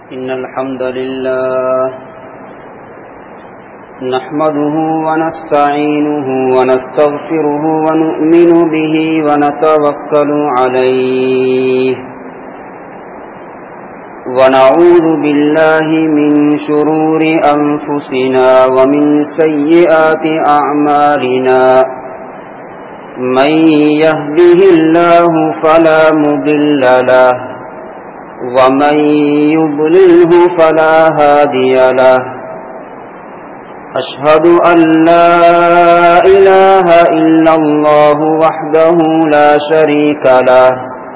إن الحمد لله نحمده ونستعينه ونستغفره ونؤمن به ونتوكل عليه ونعوذ بالله من شرور أنفسنا ومن سيئات أعمالنا من يهده الله فلا مضل له ومن يضلله فلا هادي له أشهد أن لا إله إلا الله وحده لا شريك له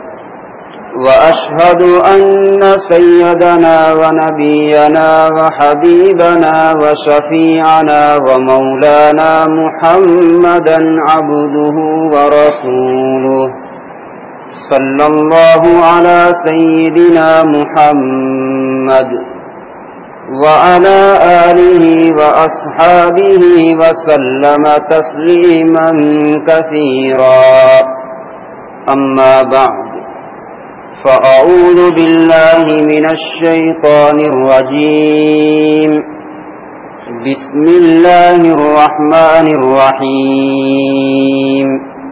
وأشهد أن سيدنا ونبينا وحبيبنا وشفيعنا ومولانا محمدا عبده ورسوله صلى الله على سيدنا محمد وعلى آله وأصحابه وسلم تسليما كثيرا أما بعد فأعوذ بالله من الشيطان الرجيم بسم الله الرحمن الرحيم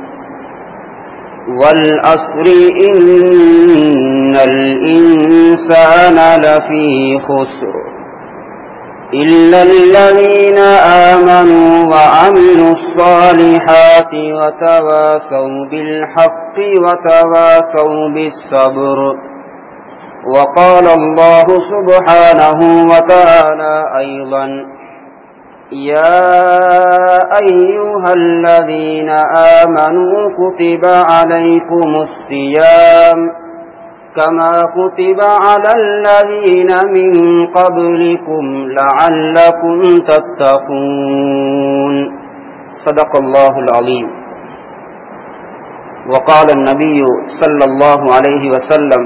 والأصر إن الإنسان لفي خسر إلا الذين آمنوا وعملوا الصالحات وتواصوا بالحق وتواصوا بالصبر وقال الله سبحانه وتعالى أيضا يا أيها الذين آمنوا كتب عليكم الصيام كما كتب على الذين من قبلكم لعلكم تتقون صدق الله العظيم وقال النبي صلى الله عليه وسلم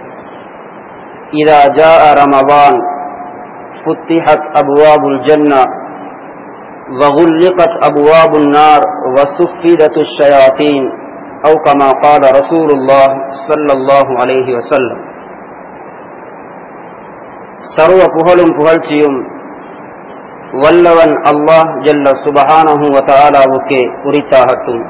إذا جاء رمضان فتحت أبواب الجنة وغلقت أبواب النار وسفدت الشياطين أو كما قال رسول الله صلى الله عليه وسلم சர்வ புகழும் புகழ்ச்சியும் வல்லவன் அல்லாஹ் ஜல்ல சுபஹானஹு வதாலாவுக்கே உரித்தாகட்டும்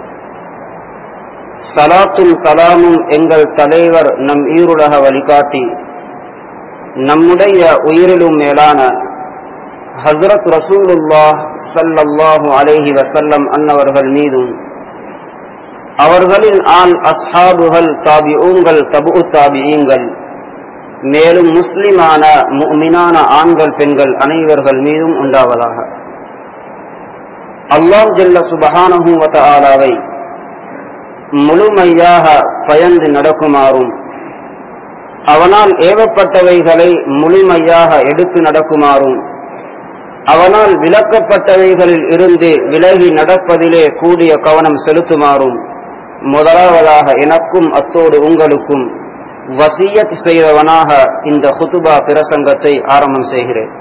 சலாத்தும் சலாமும் எங்கள் தலைவர் நம் ஈருலக வழிகாட்டி நம்முடைய உயிரிலும் மேலான ஹசரத் ரசூலுல்லாஹ் சல்லல்லாஹு அலேஹி வசல்லம் அன்னவர்கள் மீதும் அவர்களின் ஆண் அஸ்ஹாபுகள் தாபிஊங்கள் தபு தாபியங்கள் மேலும் முஸ்லிமான முமினான ஆண்கள் பெண்கள் அனைவர்கள் மீதும் உண்டாவதாக அல்லாஹ் ஜல்ல சுபஹானஹு வத ஆலாவை முழுமையாக பயந்து நடக்குமாறும் அவனால் ஏவப்பட்டவைகளை முழுமையாக எடுத்து நடக்குமாறும் அவனால் விளக்கப்பட்டவைகளில் இருந்து விலகி நடப்பதிலே கூடிய கவனம் செலுத்துமாறும் முதலாவதாக எனக்கும் அத்தோடு உங்களுக்கும் வசியத் செய்தவனாக இந்த ஹுதுபா பிரசங்கத்தை ஆரம்பம் செய்கிறேன்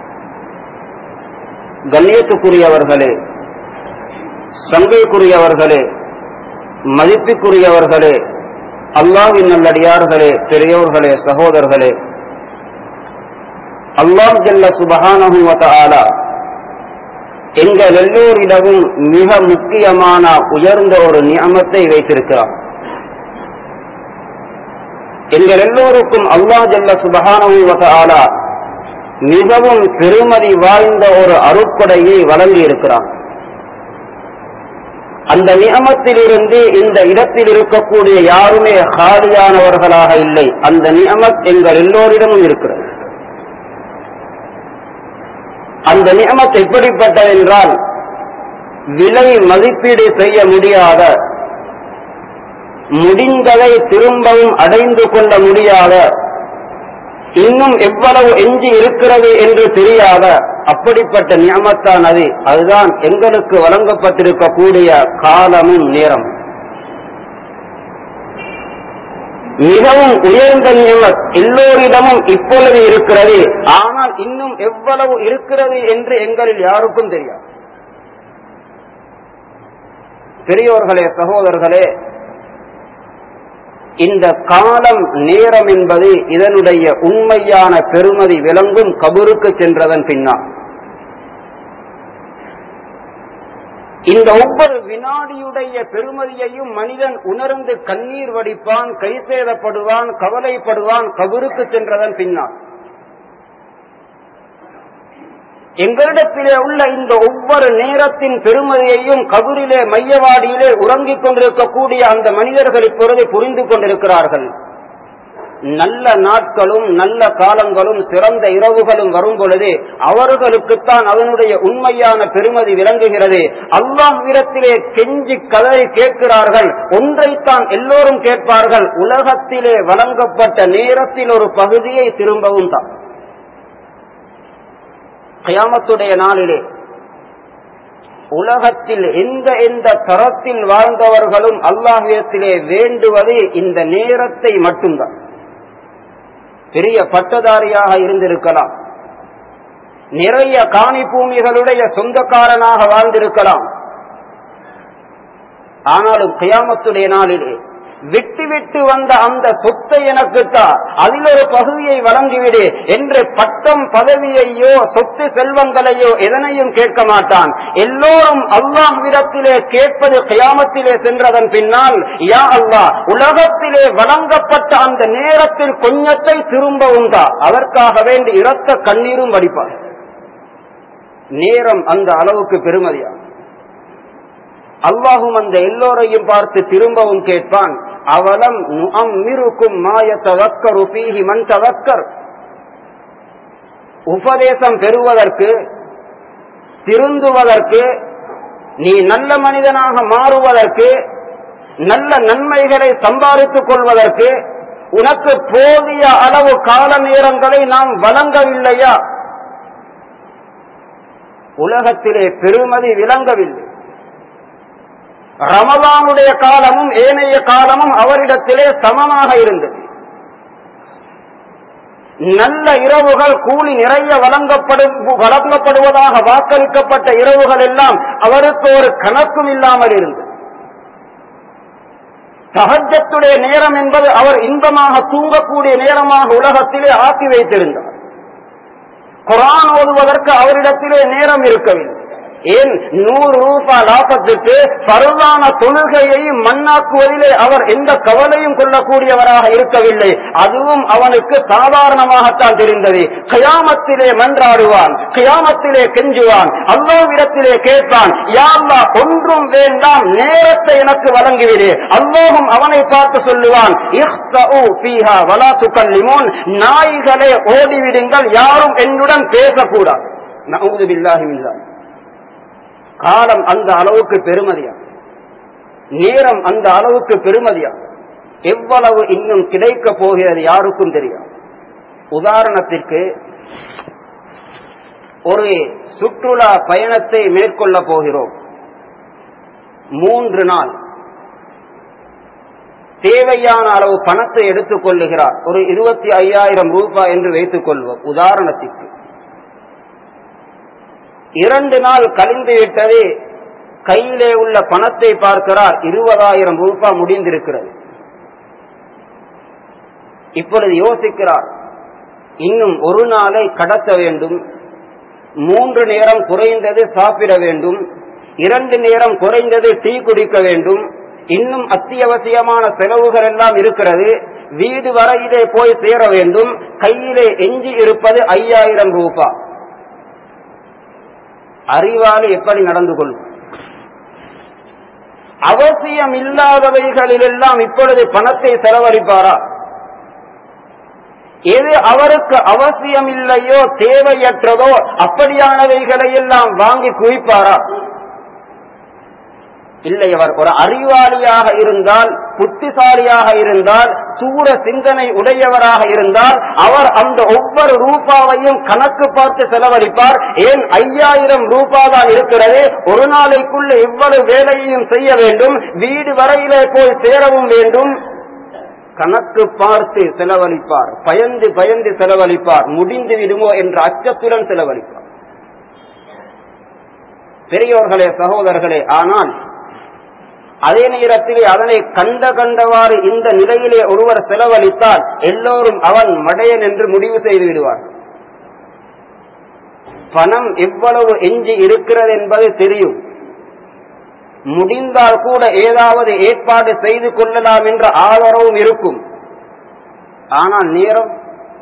கண்ணியத்துக்குரியவர்களே சங்கைக்குரியவர்களே மதிப்புக்குரியவர்களே அல்லாவின் நல்லடியார்களே பெரியோர்களே சகோதரர்களே அல்லாஹ் ஜல்ல சுபஹானஹுவத ஆலா எங்கள் எல்லோரிடமும் மிக முக்கியமான உயர்ந்த ஒரு நியமத்தை வைத்திருக்கிறார் எங்கள் எல்லோருக்கும் அல்லாஹ் ஜல்ல சுபஹானஹுவத ஆலா மிகவும் பெருமதி வாய்ந்த ஒரு அருட்கொடையை வழங்கி இருக்கிறார் அந்த நியமத்திலிருந்து இந்த இடத்தில் இருக்கக்கூடிய யாருமே காலியானவர்களாக இல்லை அந்த நியமத் எங்கள் எல்லோரிடமும் இருக்கிறது அந்த நியமத் எப்படிப்பட்டது என்றால் விலை மதிப்பீடு செய்ய முடியாத முடிந்ததை திரும்பவும் அடைந்து கொள்ள முடியாத இன்னும் எவ்வளவு எஞ்சி இருக்கிறது என்று தெரியாத அப்படிப்பட்ட நியமத்தான் அது அதுதான் எங்களுக்கு வழங்கப்பட்டிருக்கக்கூடிய காலமும் நேரம் மிகவும் உயர்ந்த நியமத் எல்லோரிடமும் இப்பொழுது இருக்கிறது ஆனால் இன்னும் எவ்வளவு இருக்கிறது என்று எங்களில் யாருக்கும் தெரியாது பெரியோர்களே சகோதரர்களே இந்த காலம் நேரம் என்பது இதனுடைய உண்மையான பெருமதி விளங்கும் கபருக்கு சென்றதன் பின்னால் இந்த ஒவ்வொரு வினாடியுடைய பெருமதியையும் மனிதன் உணர்ந்து கண்ணீர் வடிப்பான் கைசேதப்படுவான் கவலைப்படுவான் கபருக்கு சென்றதன் பின்னால் எங்களிடத்திலே உள்ள இந்த ஒவ்வொரு நேரத்தின் பெருமதியையும் கபூரிலே மையவாடியிலே உறங்கிக் கொண்டிருக்கக்கூடிய அந்த மனிதர்கள் இப்பொழுது புரிந்து கொண்டிருக்கிறார்கள் நல்ல நாட்களும் நல்ல காலங்களும் சிறந்த இரவுகளும் வரும் பொழுது அவர்களுக்குத்தான் அதனுடைய உண்மையான பெருமதி விளங்குகிறது அல்லாஹ்விடத்திலே கெஞ்சி கதறி கேட்கிறார்கள் ஒன்றைத்தான் எல்லோரும் கேட்பார்கள் உலகத்திலே வழங்கப்பட்ட நேரத்தில் ஒரு பகுதியை திரும்பவும் தான் கயாமத்துடைய நாளிலே உலகத்தில் எந்த எந்த தரத்தில் வாழ்ந்தவர்களும் அல்லாஹியத்திலே வேண்டுவது இந்த நேரத்தை மட்டும்தான் பெரிய பட்டதாரியாக இருந்திருக்கலாம் நிறைய காணி பூமிகளுடைய சொந்தக்காரனாக வாழ்ந்திருக்கலாம் ஆனாலும் கயாமத்துடைய நாளிலே விட்டு விட்டு வந்த அந்த சொத்தை எனக்கு தான் அதில் ஒரு பகுதியை வழங்கிவிடு என்று பட்டம் பதவியையோ சொத்து செல்வங்களையோ எதனையும் கேட்க மாட்டான் எல்லோரும் அல்லாஹ்விடத்திலே கேட்பது கயாமத்திலே சென்றதன் பின்னால் யா அல்லாஹ் உலகத்திலே வழங்கப்பட்ட அந்த நேரத்தில் கொஞ்சத்தை திரும்பவும் தான் அதற்காக வேண்டி இரத்த கண்ணீரும் வடிப்பார் நேரம் அந்த அளவுக்கு பெருமதியா அல்லாஹும் அந்த எல்லோரையும் பார்த்து திரும்பவும் கேட்பான் அவலம் நுஅம்மிருக்கும் மாய தவக்கரு பீஹி மன் தவக்கர் உபதேசம் பெறுவதற்கு திருந்துவதற்கு நீ நல்ல மனிதனாக மாறுவதற்கு நல்ல நன்மைகளை சம்பாதித்துக் கொள்வதற்கு உனக்கு போதிய அளவு கால நேரங்களை நாம் வழங்கவில்லையா உலகத்திலே பெருமதி விளங்கவில்லை ரமதானுடைய காலமும் ஏனைய காலமும் அவரிடத்திலே சமமாக இருந்தது நல்ல இரவுகள் கூலி நிறைய வழங்கப்படும் வழங்கப்படுவதாக வாக்களிக்கப்பட்ட இரவுகள் எல்லாம் அவருக்கு ஒரு கணக்கும் இல்லாமல் இருந்தது சகஜத்துடைய நேரம் என்பது அவர் இன்பமாக தூங்கக்கூடிய நேரமாக உலகத்திலே ஆக்கி வைத்திருந்தார் குரான் ஓதுவதற்கு அவரிடத்திலே நேரம் இருக்கவில்லை ஏன் நூறு ரூபா லாபத்துக்கு பருவான தொழுகையை மண்ணாக்குவதிலே அவர் எந்த கவலையும் கொள்ளக்கூடியவராக இருக்கவில்லை அதுவும் அவனுக்கு சாதாரணமாகத்தான் தெரிந்தது கயாமத்திலே மன்றாடுவான் கயாமத்திலே கெஞ்சுவான் அல்லாவிடத்திலே கேட்பான் யாழ்லா ஒன்றும் வேண்டாம் நேரத்தை எனக்கு வழங்கிவிடு அல்லாஹும் அவனை பார்த்து சொல்லுவான் நாய்களே ஓடிவிடுங்கள் யாரும் என்னுடன் பேசக்கூடாது நவுது பில்லாஹி மில்லாஹி காலம் அந்த அளவுக்கு பெருமதியா நேரம் அந்த அளவுக்கு பெருமதியா எவ்வளவு இன்னும் கிடைக்க போகிறது யாருக்கும் தெரியும் உதாரணத்திற்கு ஒரு சுற்றுலா பயணத்தை மேற்கொள்ள போகிறோம் மூன்று நாள் தேவையான அளவு பணத்தை எடுத்துக் கொள்ளுகிறார் ஒரு இருபத்தி ஐயாயிரம் ரூபாய் என்று வைத்துக் கொள்வோம் உதாரணத்திற்கு இரண்டு நாள் கழிந்து விட்டது கையிலே உள்ள பணத்தை பார்க்கிறார் இருபதாயிரம் ரூபாய் முடிந்திருக்கிறது இப்பொழுது யோசிக்கிறார் இன்னும் ஒரு நாளை கடத்த வேண்டும் மூன்று நேரம் குறைந்தது சாப்பிட வேண்டும் இரண்டு நேரம் குறைந்தது டீ குடிக்க வேண்டும் இன்னும் அத்தியாவசியமான செலவுகள் எல்லாம் இருக்கிறது வீடு வரையிலே போய் சேர வேண்டும் கையிலே எஞ்சி இருப்பது ஐயாயிரம் ரூபாய் அறிவாளி எப்படி நடந்து கொள்ளும் அவசியம் இல்லாதவைகளிலெல்லாம் இப்பொழுது பணத்தை செலவழிப்பாரா எது அவருக்கு அவசியம் இல்லையோ தேவையற்றதோ அப்படியானவைகளை எல்லாம் வாங்கி குவிப்பாரா இல்லை அவர் ஒரு அறிவாளியாக இருந்தால் புத்திசாலியாக இருந்தால் சூர சிந்தனை உடையவராக இருந்தால் அவர் அந்த ஒவ்வொரு ரூபாவையும் கணக்கு பார்த்து செலவழிப்பார் ஏன் ஐயாயிரம் ரூபாய் தான் இருக்கிறது ஒரு நாளைக்குள்ள எவ்வளவு வேலையையும் செய்ய வேண்டும் வீடு வரையிலே போய் சேரவும் வேண்டும் கணக்கு பார்த்து செலவழிப்பார் பயந்து பயந்து செலவழிப்பார் முடிந்து விடுமோ என்ற அச்சத்துடன் செலவழிப்பார் பெரியோர்களே சகோதரர்களே ஆனால் அதே நேரத்திலே அதனை கண்ட கண்டவாறு இந்த நிலையிலே ஒருவர் செலவழித்தால் எல்லோரும் அவன் மடையன் என்று முடிவு செய்து விடுவார் பணம் எவ்வளவு எஞ்சி இருக்கிறது என்பது தெரியும் முடிந்தால் கூட ஏதாவது ஏற்பாடு செய்து கொள்ளலாம் என்ற ஆதரவும் இருக்கும் ஆனால் நேரம்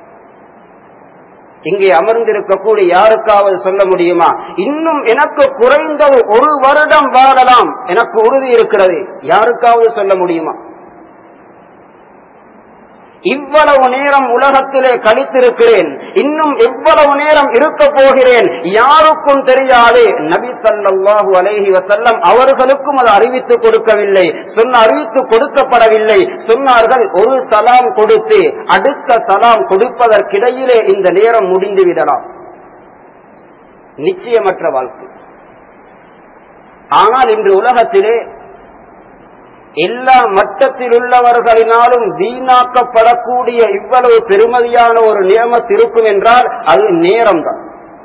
இங்கே அமர்ந்திருக்கக்கூடிய யாருக்காவது சொல்ல முடியுமா இன்னும் எனக்கு குறைந்தது ஒரு வருடம் வாழலாம் எனக்கு உறுதி இருக்கிறது யாருக்காவது சொல்ல முடியுமா இவ்வளவு நேரம் உலகத்திலே கழித்திருக்கிறேன் இன்னும் எவ்வளவு நேரம் இருக்க போகிறேன் யாருக்கும் தெரியாது நபி சல்லாஹூ அலைஹி வசல்லம் அவர்களுக்கும் அது அறிவித்து கொடுக்கவில்லை சொன்ன அறிவித்து கொடுக்கப்படவில்லை சொன்னார்கள் ஒரு சலாம் கொடுத்து அடுத்த சலாம் கொடுப்பதற்கிடையிலே இந்த நேரம் முடிந்து விடலாம் நிச்சயமற்ற வாழ்க்கை ஆனால் இன்று உலகத்திலே எல்லா மட்டத்தில் உள்ளவர்களினாலும் வீணாக்கப்படக்கூடிய இவ்வளவு பெருமதியான ஒரு நியமத் இருக்கும் என்றால் அது நேரம்தான்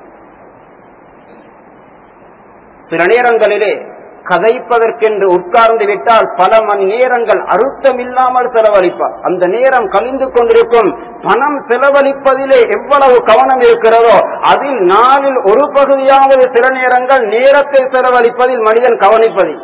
சில நேரங்களிலே கதைப்பதற்கென்று உட்கார்ந்து விட்டால் பல மணி நேரங்கள் அழுத்தம் இல்லாமல் செலவழிப்பார் அந்த நேரம் கழிந்து கொண்டிருக்கும் பணம் செலவழிப்பதிலே எவ்வளவு கவனம் இருக்கிறதோ அதில் நாளில் ஒரு பகுதியாவது சில நேரங்கள் நேரத்தை செலவழிப்பதில் மனிதன் கவனிப்பதில்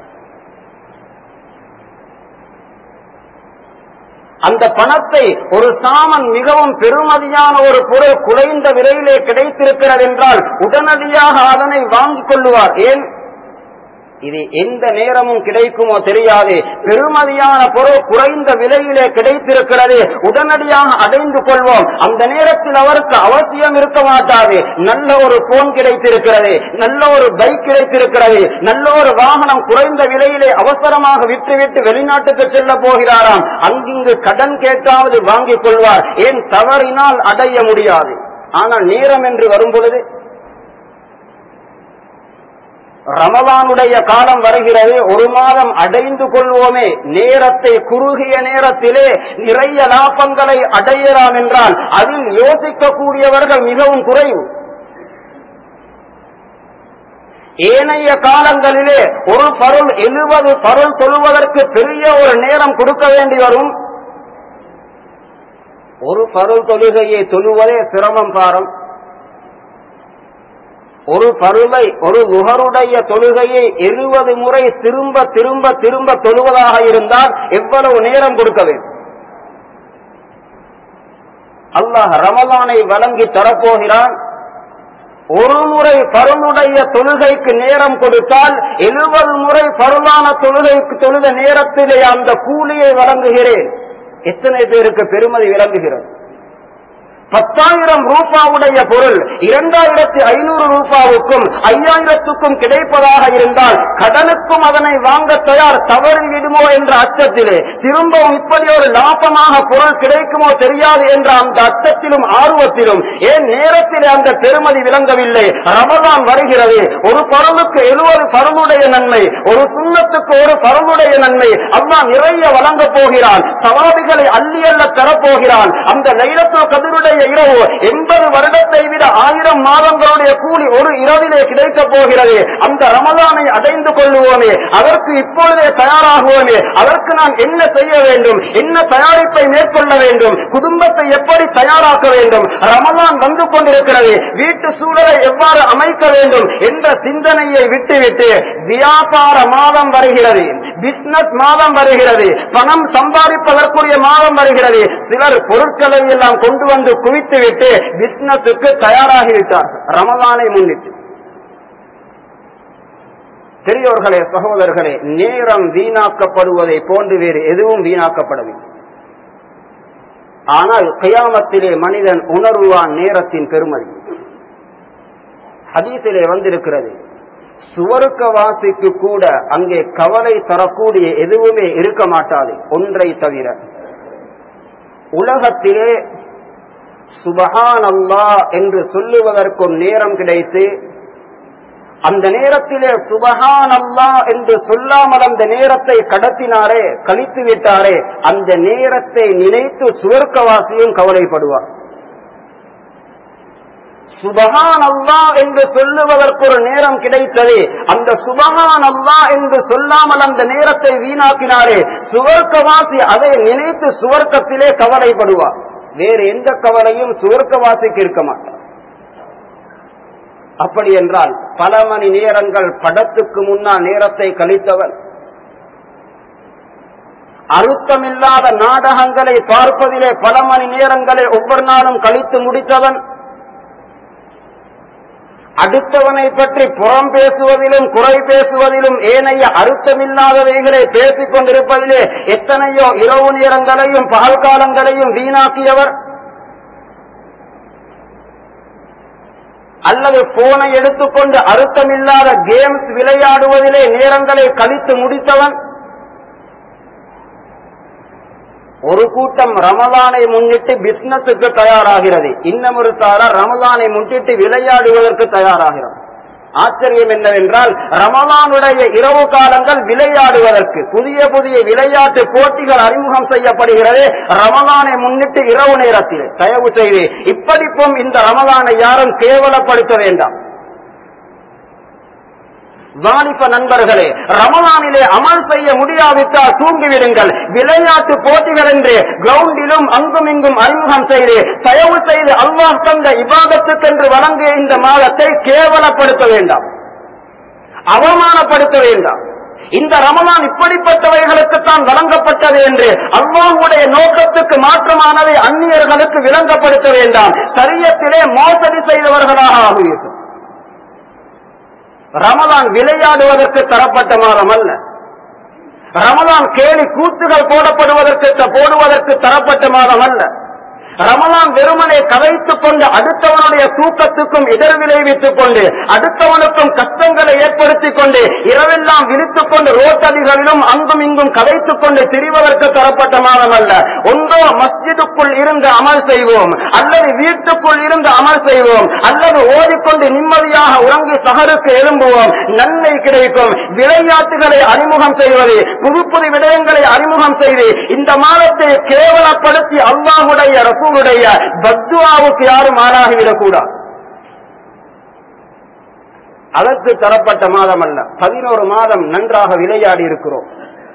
அந்த பணத்தை ஒரு சாமன் மிகவும் பெருமதியான ஒரு பொருள் குறைந்த விலையிலே கிடைத்திருக்கிறது என்றால் உடனடியாக அதனை வாங்கிக் கொள்ளுவார் ஏன் இது எந்த நேரமும் கிடைக்குமோ தெரியாது பெருமதியான பொருள் குறைந்த விலையிலே கிடைத்திருக்கிறது உடனடியாக அடைந்து கொள்வோம் அந்த நேரத்தில் அவருக்கு அவசியம் இருக்க மாட்டாது நல்ல ஒரு போன் கிடைத்திருக்கிறது நல்ல ஒரு பைக் கிடைத்திருக்கிறது நல்ல ஒரு வாகனம் குறைந்த விலையிலே அவசரமாக விட்டுவிட்டு வெளிநாட்டுக்கு செல்ல போகிறாராம் அங்கிங்கு கடன் கேட்டாவது வாங்கிக் கொள்வார் ஏன் தவறினால் அடைய முடியாது ஆனால் நேரம் என்று வரும் பொழுது ரமலானுடைய காலம் வருகிறது ஒரு மாதம் அடைந்து கொள்வோமே நேரத்தை குறுகிய நேரத்திலே நிறைய லாபங்களை அடையலாம் என்றால் அதில் யோசிக்கக்கூடியவர்கள் மிகவும் குறைவு ஏனைய காலங்களிலே ஒரு பருள் எழுபது பருள் தொழுவதற்கு பெரிய ஒரு நேரம் கொடுக்க வேண்டி வரும் ஒரு பருள் தொழுகையை தொழுவதே சிரமம் பாரம் ஒரு பருளை ஒரு முகருடைய தொழுகையை எழுபது முறை திரும்ப திரும்ப திரும்ப தொழுவதாக இருந்தால் எவ்வளவு நேரம் கொடுக்க வேண்டும் அல்லாஹ் ரமலானை வழங்கி தரப்போகிறான் ஒரு முறை பருளுடைய தொழுகைக்கு நேரம் கொடுத்தால் எழுபது முறை பருளான தொழுகைக்கு தொழுத நேரத்திலே அந்த கூலியை வழங்குகிறேன் எத்தனை பேருக்கு பெருமதி விளங்குகிறது பத்தாயிரம் ரூபாவுடைய பொருள் இரண்டாயிரத்தி ஐநூறு ரூபாவுக்கும் ஐயாயிரத்துக்கும் கிடைப்பதாக இருந்தால் கடனுக்கும் அதனை வாங்க தயார் தவறி விடுமோ என்ற அச்சத்திலே திரும்பவும் இப்படி ஒரு லாபமாக பொருள் கிடைக்குமோ தெரியாது என்ற அந்த அச்சத்திலும் ஆர்வத்திலும் ஏன் நேரத்திலே அந்த பெருமதி விளங்கவில்லை ரமதான் வருகிறது ஒரு பொருளுக்கு எழுபது பருளுடைய நன்மை ஒரு சுண்ணத்துக்கு ஒரு பருளுடைய நன்மை அல்லாஹ் நிறைய வழங்கப் போகிறான் சவாதிகளை அள்ளி அள்ள தரப்போகிறான் அந்த லைலத்துல் கதிருடைய இரவு எண்பது வருடத்தை விட ஆயிரம் மாதங்களுடைய கூலி ஒரு இரவிலே கிடைக்கப் போகிறது அந்த ரமலானை அடைந்து கொள்ளுவோமே அதற்கு இப்பொழுதே தயாராகுவோமே அதற்கு நான் என்ன செய்ய வேண்டும் என்ன தயாரிப்பை மேற்கொள்ள வேண்டும் குடும்பத்தை எப்படி தயாராக்க வேண்டும் ரமலான் வந்து கொண்டிருக்கிறது வீட்டு சூழலை எவ்வாறு அமைக்க வேண்டும் என்ற சிந்தனையை விட்டுவிட்டு வியாபார மாதம் வருகிறது பிசினஸ் மாதம் வருகிறது பணம் சம்பாதிப்பதற்குரிய மாதம் வருகிறது சிலர் பொருட்களை எல்லாம் கொண்டு வந்து குவித்து விட்டு பிசினஸுக்கு தயாராகிவிட்டார்கள் ரமலானை முன்னிட்டு பெரியோர்களே சகோதரர்களே நேரம் வீணாக்கப்படுவதை போன்று வேறு எதுவும் வீணாக்கப்படவில்லை ஆனால் கயாமத்திலே மனிதன் உணர்வான் நேரத்தின் பெருமதி ஹதீஸிலே வந்திருக்கிறது சுவருக்கவாசிக்கு கூட அங்கே கவலை தரக்கூடிய எதுவுமே இருக்க மாட்டாது ஒன்றை தவிர உலகத்திலே சுபஹான் அல்லா என்று சொல்லுவதற்கு ஒரு நேரம் கிடைத்து அந்த நேரத்திலே சுபஹான் அல்லா என்று சொல்லாமல் அந்த நேரத்தை கடத்தினாரே கழித்து விட்டாரே அந்த நேரத்தை நினைத்து சுவர்க்கவாசியும் கவலைப்படுவார் சுபஹான் அல்லா என்று சொல்லுவதற்கு ஒரு நேரம் கிடைத்தது அந்த சுபஹான் அல்லா என்று சொல்லாமல் அந்த நேரத்தை வீணாக்கினாரே சுவர்க்கவாசி அதை நினைத்து சுவர்க்கத்திலே கவலைப்படுவார் வேறு எந்த கவலையும் சுவர்க்கவாசிக்கு இருக்க மாட்டார் அப்படி என்றால் பல மணி நேரங்கள் படத்துக்கு முன்னால் நேரத்தை கழித்தவன் அழுத்தமில்லாத நாடகங்களை பார்ப்பதிலே பல மணி நேரங்களை ஒவ்வொரு நாளும் கழித்து முடித்தவன் அடுத்தவனை பற்றி புறம் பேசுவதிலும் குறை பேசுவதிலும் ஏனைய அறுத்தமில்லாதவைகளை பேசிக் கொண்டிருப்பதிலே எத்தனையோ இரவு நேரங்களையும் பகல் காலங்களையும் வீணாக்கியவர் அல்லது போனை எடுத்துக்கொண்டு அறுத்தமில்லாத கேம்ஸ் விளையாடுவதிலே நேரங்களை கழித்து முடித்தவன் ஒரு கூட்டம் ரமலானை முன்னிட்டு பிசினஸுக்கு தயாராகிறது இன்னும் ஒரு தாரா ரமலானை முன்னிட்டு விளையாடுவதற்கு தயாராகிறது ஆச்சரியம் என்னவென்றால் ரமலானுடைய இரவு காலங்கள் விளையாடுவதற்கு புதிய புதிய விளையாட்டு போட்டிகள் அறிமுகம் செய்யப்படுகிறது ரமலானை முன்னிட்டு இரவு நேரத்தில் தயவு செய்து இப்படிப்பும் இந்த ரமலானை யாரும் கேவலப்படுத்த வேண்டாம் வாலிப நண்பர்களே ரமலானிலே அமல் செய்ய முடியாவிட்டால் தூங்கிவிடுங்கள் விளையாட்டு போட்டிகள் என்று கிரவுண்டிலும் அங்கும் இங்கும் அறிமுகம் செய்து தயவு செய்து அல்லாஹ் தந்த இபாதத்துக்கென்று வழங்கிய இந்த மாதத்தை கேவலப்படுத்த வேண்டாம் அவமானப்படுத்த வேண்டாம் இந்த ரமலான் இப்படிப்பட்டவைகளுக்கு தான் வழங்கப்பட்டது என்று அல்லாஹுடைய நோக்கத்துக்கு மாற்றமானதை அந்நியர்களுக்கு விளங்கப்படுத்த வேண்டாம் சரியத்திலே மோசடி செய்தவர்களாக ஆகுவீர்கள் ரமலான் விளையாடுவதற்கு தரப்பட்ட மாதம் அல்ல ரமலான் கேலி கூத்துகள் போடப்படுவதற்கு போடுவதற்கு தரப்பட்ட மாதம் அல்ல ரமலான் வெறுமனை கதைத்துக் கொண்டு அடுத்தவனுடைய தூக்கத்துக்கும் இடர் விளைவித்துக் கொண்டு அடுத்தவனுக்கும் கஷ்டங்களை ஏற்படுத்திக் கொண்டு இரவெல்லாம் விழித்துக் கொண்டு ரோட்டடிகளிலும் அங்கும் இங்கும் கதைத்துக் கொண்டு திரிவதற்கு தரப்பட்ட மாதம் அல்ல ஒன்றோ மஸ்ஜிதுக்குள் இருந்து அமல் செய்வோம் அல்லது வீட்டுக்குள் இருந்து அமல் செய்வோம் அல்லது ஓடிக்கொண்டு நிம்மதியாக உறங்கி சகருக்கு எழும்புவோம் நன்மை கிடைக்கும் விளையாட்டுகளை அறிமுகம் செய்வது புது புது விடயங்களை அறிமுகம் செய்து இந்த மாதத்தை கேவலப்படுத்தி அல்லாஹுடைய ரசூலுடைய பத்துவாவுக்கு யாரும் ஆளாகிவிடக் கூடாது அதற்கு தரப்பட்ட மாதம் அல்ல பதினோரு மாதம் நன்றாக விளையாடி இருக்கிறோம்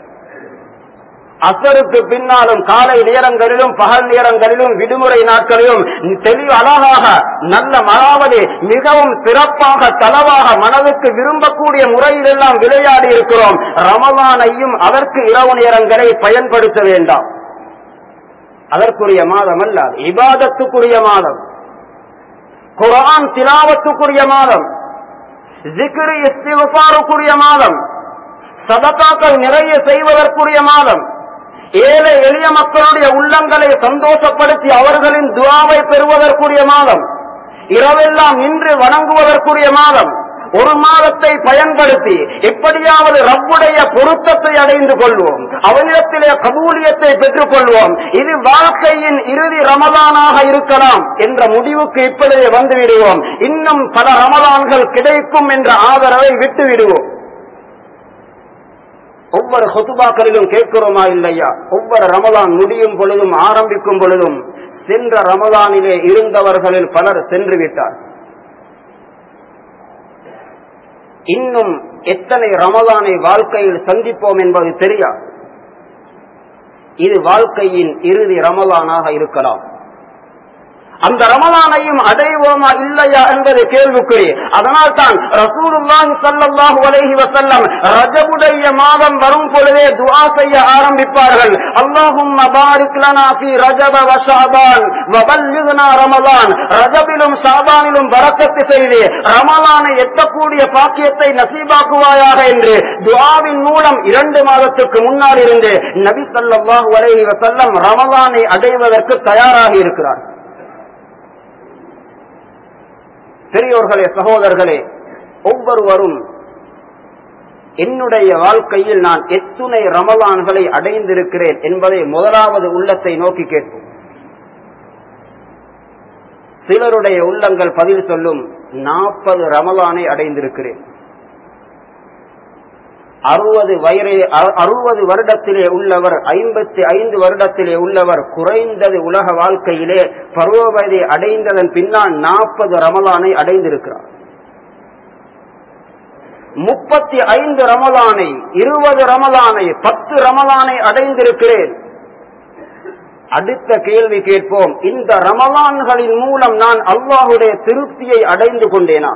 அசருக்கு பின்னாலும் காலை நேரங்களிலும் பகல் நேரங்களிலும் விடுமுறை நாட்களிலும் தெளிவு அழகாக நல்ல மனாவது மிகவும் சிறப்பாக தளவாக மனதுக்கு விரும்பக்கூடிய முறையில் எல்லாம் விளையாடி இருக்கிறோம் ரமலானையும் அதற்கு இரவு நேரங்களை பயன்படுத்த வேண்டாம் அதற்குரிய மாதம் அல்ல இபாதத்துக்குரிய மாதம் குரான் திலாவத்துக்குரிய மாதம் ஜிக்ரு இஸ்திகுபாருக்குரிய மாதம் சதகாக்கள் நிறைய செய்வதற்குரிய மாதம் ஏழை எளிய மக்களுடைய உள்ளங்களை சந்தோஷப்படுத்தி அவர்களின் துவாவை பெறுவதற்குரிய மாதம் இரவெல்லாம் நின்று வணங்குவதற்குரிய மாதம் ஒரு மாதத்தை பயன்படுத்தி எப்படியாவது ரப்புடைய பொருத்தத்தை அடைந்து கொள்வோம் அவனிடத்திலே கபூலியத்தை பெற்றுக் கொள்வோம் இது வாழ்க்கையின் இறுதி ரமலானாக இருக்கலாம் என்ற முடிவுக்கு இப்பொழுதே வந்து விடுவோம் இன்னும் பல ரமலான்கள் கிடைக்கும் என்ற ஆதரவை விட்டு விடுவோம் ஒவ்வொரு ஹொத்துபாக்களிலும் கேட்கிறோமா இல்லையா ஒவ்வொரு ரமலான் முடியும் பொழுதும் ஆரம்பிக்கும் பொழுதும் சென்ற ரமலானிலே இருந்தவர்களில் பலர் சென்று விட்டார் இன்னும் எத்தனை ரமலானை வாழ்க்கையில் சந்திப்போம் என்பது தெரியாது இது வாழ்க்கையின் இறுதி ரமலானாக இருக்கலாம் அந்த ரமலானையும் அடைவோமா இல்லையா என்பது கேள்விக்குறி அதனால் தான் ரசூலுல்லாஹி ஸல்லல்லாஹு அலைஹி வஸல்லம் ரஜபுடைய மாதம் வரும் பொழுதே துஆ செய்ய ஆரம்பிப்பார்கள் அல்லாஹும்ம பாரிக் லனா ஃபீ ரஜப வ ஷஅபான் வ பல்லிக்னா ரமலான் ரஜபிலும் ஷாபானிலும் பரக்கத்து செய்து ரமலானை எட்டக்கூடிய பாக்கியத்தை நசீபாக்குவாயாக என்று துஆவின் மூலம் இரண்டு மாதத்துக்கு முன்னால் இருந்து நபி ஸல்லல்லாஹு அலைஹி வஸல்லம் ரமலானை அடைவதற்கு தயாராகி இருக்கிறார் பெரியோர்களே சகோதரர்களே ஒவ்வொருவரும் என்னுடைய வாழ்க்கையில் நான் எத்துணை ரமலான்களை அடைந்திருக்கிறேன் என்பதை முதலாவது உள்ளத்தை நோக்கி கேட்போம் சிலருடைய உள்ளங்கள் பதில் சொல்லும் நாற்பது ரமலானை அடைந்திருக்கிறேன் அறுபது வயது அறுபது வருடத்திலே உள்ளவர் ஐம்பத்தி ஐந்து வருடத்திலே உள்ளவர் குறைந்தது உலக வாழ்க்கையிலே பருவவயதை அடைந்ததன் பின்னால் நாற்பது ரமலானை அடைந்திருக்கிறார் முப்பத்தி ஐந்து ரமலானை இருபது ரமலானை பத்து ரமலானை அடைந்திருக்கிறேன் அடுத்த கேள்வி கேட்போம் இந்த ரமலான்களின் மூலம் நான் அல்லாஹுடைய திருப்தியை அடைந்து கொண்டேனா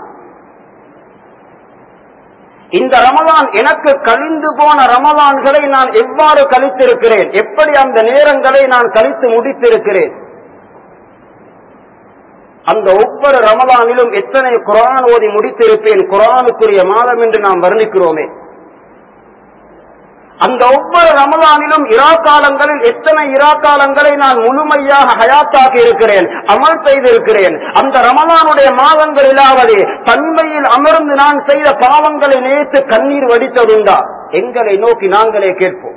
இந்த ரமலான் எனக்கு கழிந்து போன ரமலான்களை நான் எவ்வாறு கழித்திருக்கிறேன் எப்படி அந்த நேரங்களை நான் கழித்து முடித்திருக்கிறேன் அந்த ஒவ்வொரு ரமலானிலும் எத்தனை குரான் ஓதி முடித்திருப்பேன் குரானுக்குரிய மாதம் என்று நாம் வர்ணிக்கிறோமே அந்த ஒவ்வொரு ரமலானிலும் இராக்காலங்களில் எத்தனை இராக்காலங்களை நான் முழுமையாக ஹயாத்தாக்கி இருக்கிறேன் அமல் செய்திருக்கிறேன் அந்த ரமலானுடைய மாதங்களிலாவது தன்மையில் அமர்ந்து நான் செய்த பாவங்களை நினைத்து கண்ணீர் வடித்ததுண்டா எங்களை நோக்கி நாங்களே கேட்போம்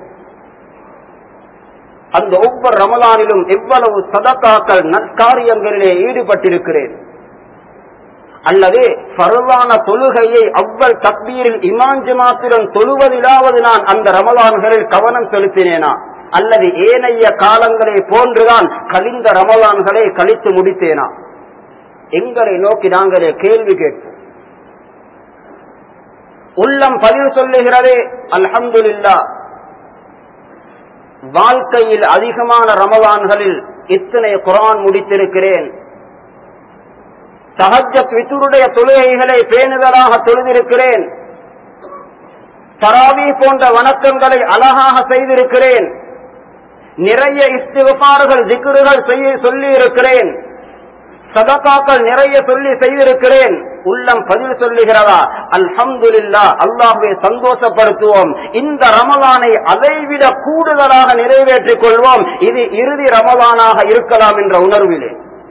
அந்த ஒவ்வொரு ரமலானிலும் எவ்வளவு சதக்காக்கள் நற்காரியங்களிலே ஈடுபட்டிருக்கிறேன் அல்லது பருவான தொழுகையை அவ்வள் தக்பீரில் இமான் ஜமாத்துடன் தொழுவதிலாவது நான் அந்த ரமலான்களில் கவனம் செலுத்தினேனா அல்லது ஏனைய காலங்களை போன்றுதான் கழிந்த ரமலான்களை கழித்து முடித்தேனா எங்களை நோக்கி நாங்களே கேள்வி கேட்போம் உள்ளம் பதில் சொல்லுகிறதே அல்ஹம்துலில்லா வாழ்க்கையில் அதிகமான ரமலான்களில் இத்தனை குரான் முடித்திருக்கிறேன் சஹஜத் வித்துருடைய தொழுகைகளை பேணுதலாக தொழுதிருக்கிறேன் தராவி போன்ற வணக்கங்களை அழகாக செய்திருக்கிறேன் நிறைய இஸ்திகார்கள் திக்குறுகள் செய்ய சொல்லி இருக்கிறேன் சதகாக்கள் நிறைய சொல்லி செய்திருக்கிறேன் உள்ளம் பதில் சொல்லுகிறதா அல்ஹம்துலில்லா அல்லாஹுவை சந்தோஷப்படுத்துவோம் இந்த ரமலானை அதைவிட கூடுதலாக நிறைவேற்றிக் கொள்வோம் இது இறுதி ரமலானாக இருக்கலாம் என்ற உணர்விலே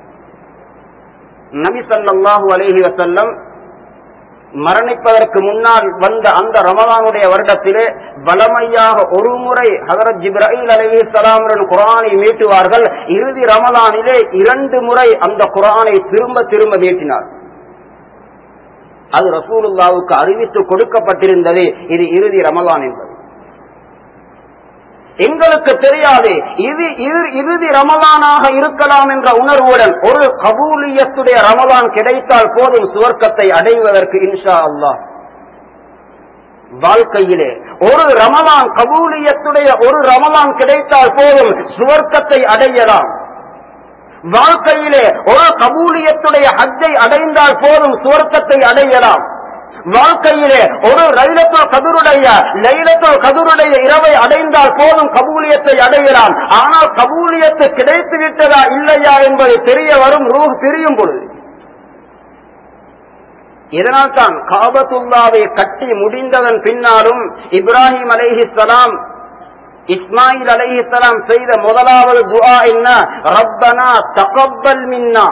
நபி சல்லாஹூ அலேஹி வசல்லம் மரணிப்பதற்கு முன்னால் வந்த அந்த ரமலானுடைய வருடத்திலே வளமையாக ஒரு முறை ஹதரத் ஜிப்ராஹில் அலஹி சலாமுடன் குரானை மீட்டுவார்கள் இறுதி ரமலானிலே இரண்டு முறை அந்த குரானை திரும்ப திரும்ப மீட்டினார் அது ரசூலுல்லாவுக்கு அறிவித்து கொடுக்கப்பட்டிருந்தது இது இறுதி ரமலான் என்பது எங்களுக்கு தெரியாது இது இறுதி ரமலானாக இருக்கலாம் என்ற உணர்வுடன் ஒரு கபூலியத்துடைய ரமலான் கிடைத்தால் போதும் சுவர்க்கத்தை அடைவதற்கு இன்ஷா அல்லாஹ் வாழ்க்கையிலே ஒரு ரமலான் கபூலியத்துடைய ஒரு ரமலான் கிடைத்தால் போதும் சுவர்க்கத்தை அடையலாம் வாழ்க்கையிலே ஒரு கபூலியத்துடைய ஹஜ்ஜை அடைந்தால் போதும் சுவர்க்கத்தை அடையலாம் வாழ்க்கையிலே ஒரு லைலத்துல் கதிருடைய லைலத்துல் கதிருடைய இரவை அடைந்தால் போதும் கபூலியத்தை அடையலாம் ஆனால் கபூலியத்து கிடைத்து விட்டதா இல்லையா என்பது தெரிய வரும் ரூ பிரியும் பொழுது இதனால் தான் காபத்துல்லாவை கட்டி முடிந்ததன் பின்னாலும் இப்ராஹிம் அலைஹி சலாம் இஸ்மாயில் அலைஹிஸ்லாம் செய்த முதலாவது துஆ என்ன ரப்பனா தகப்பல் மின்னா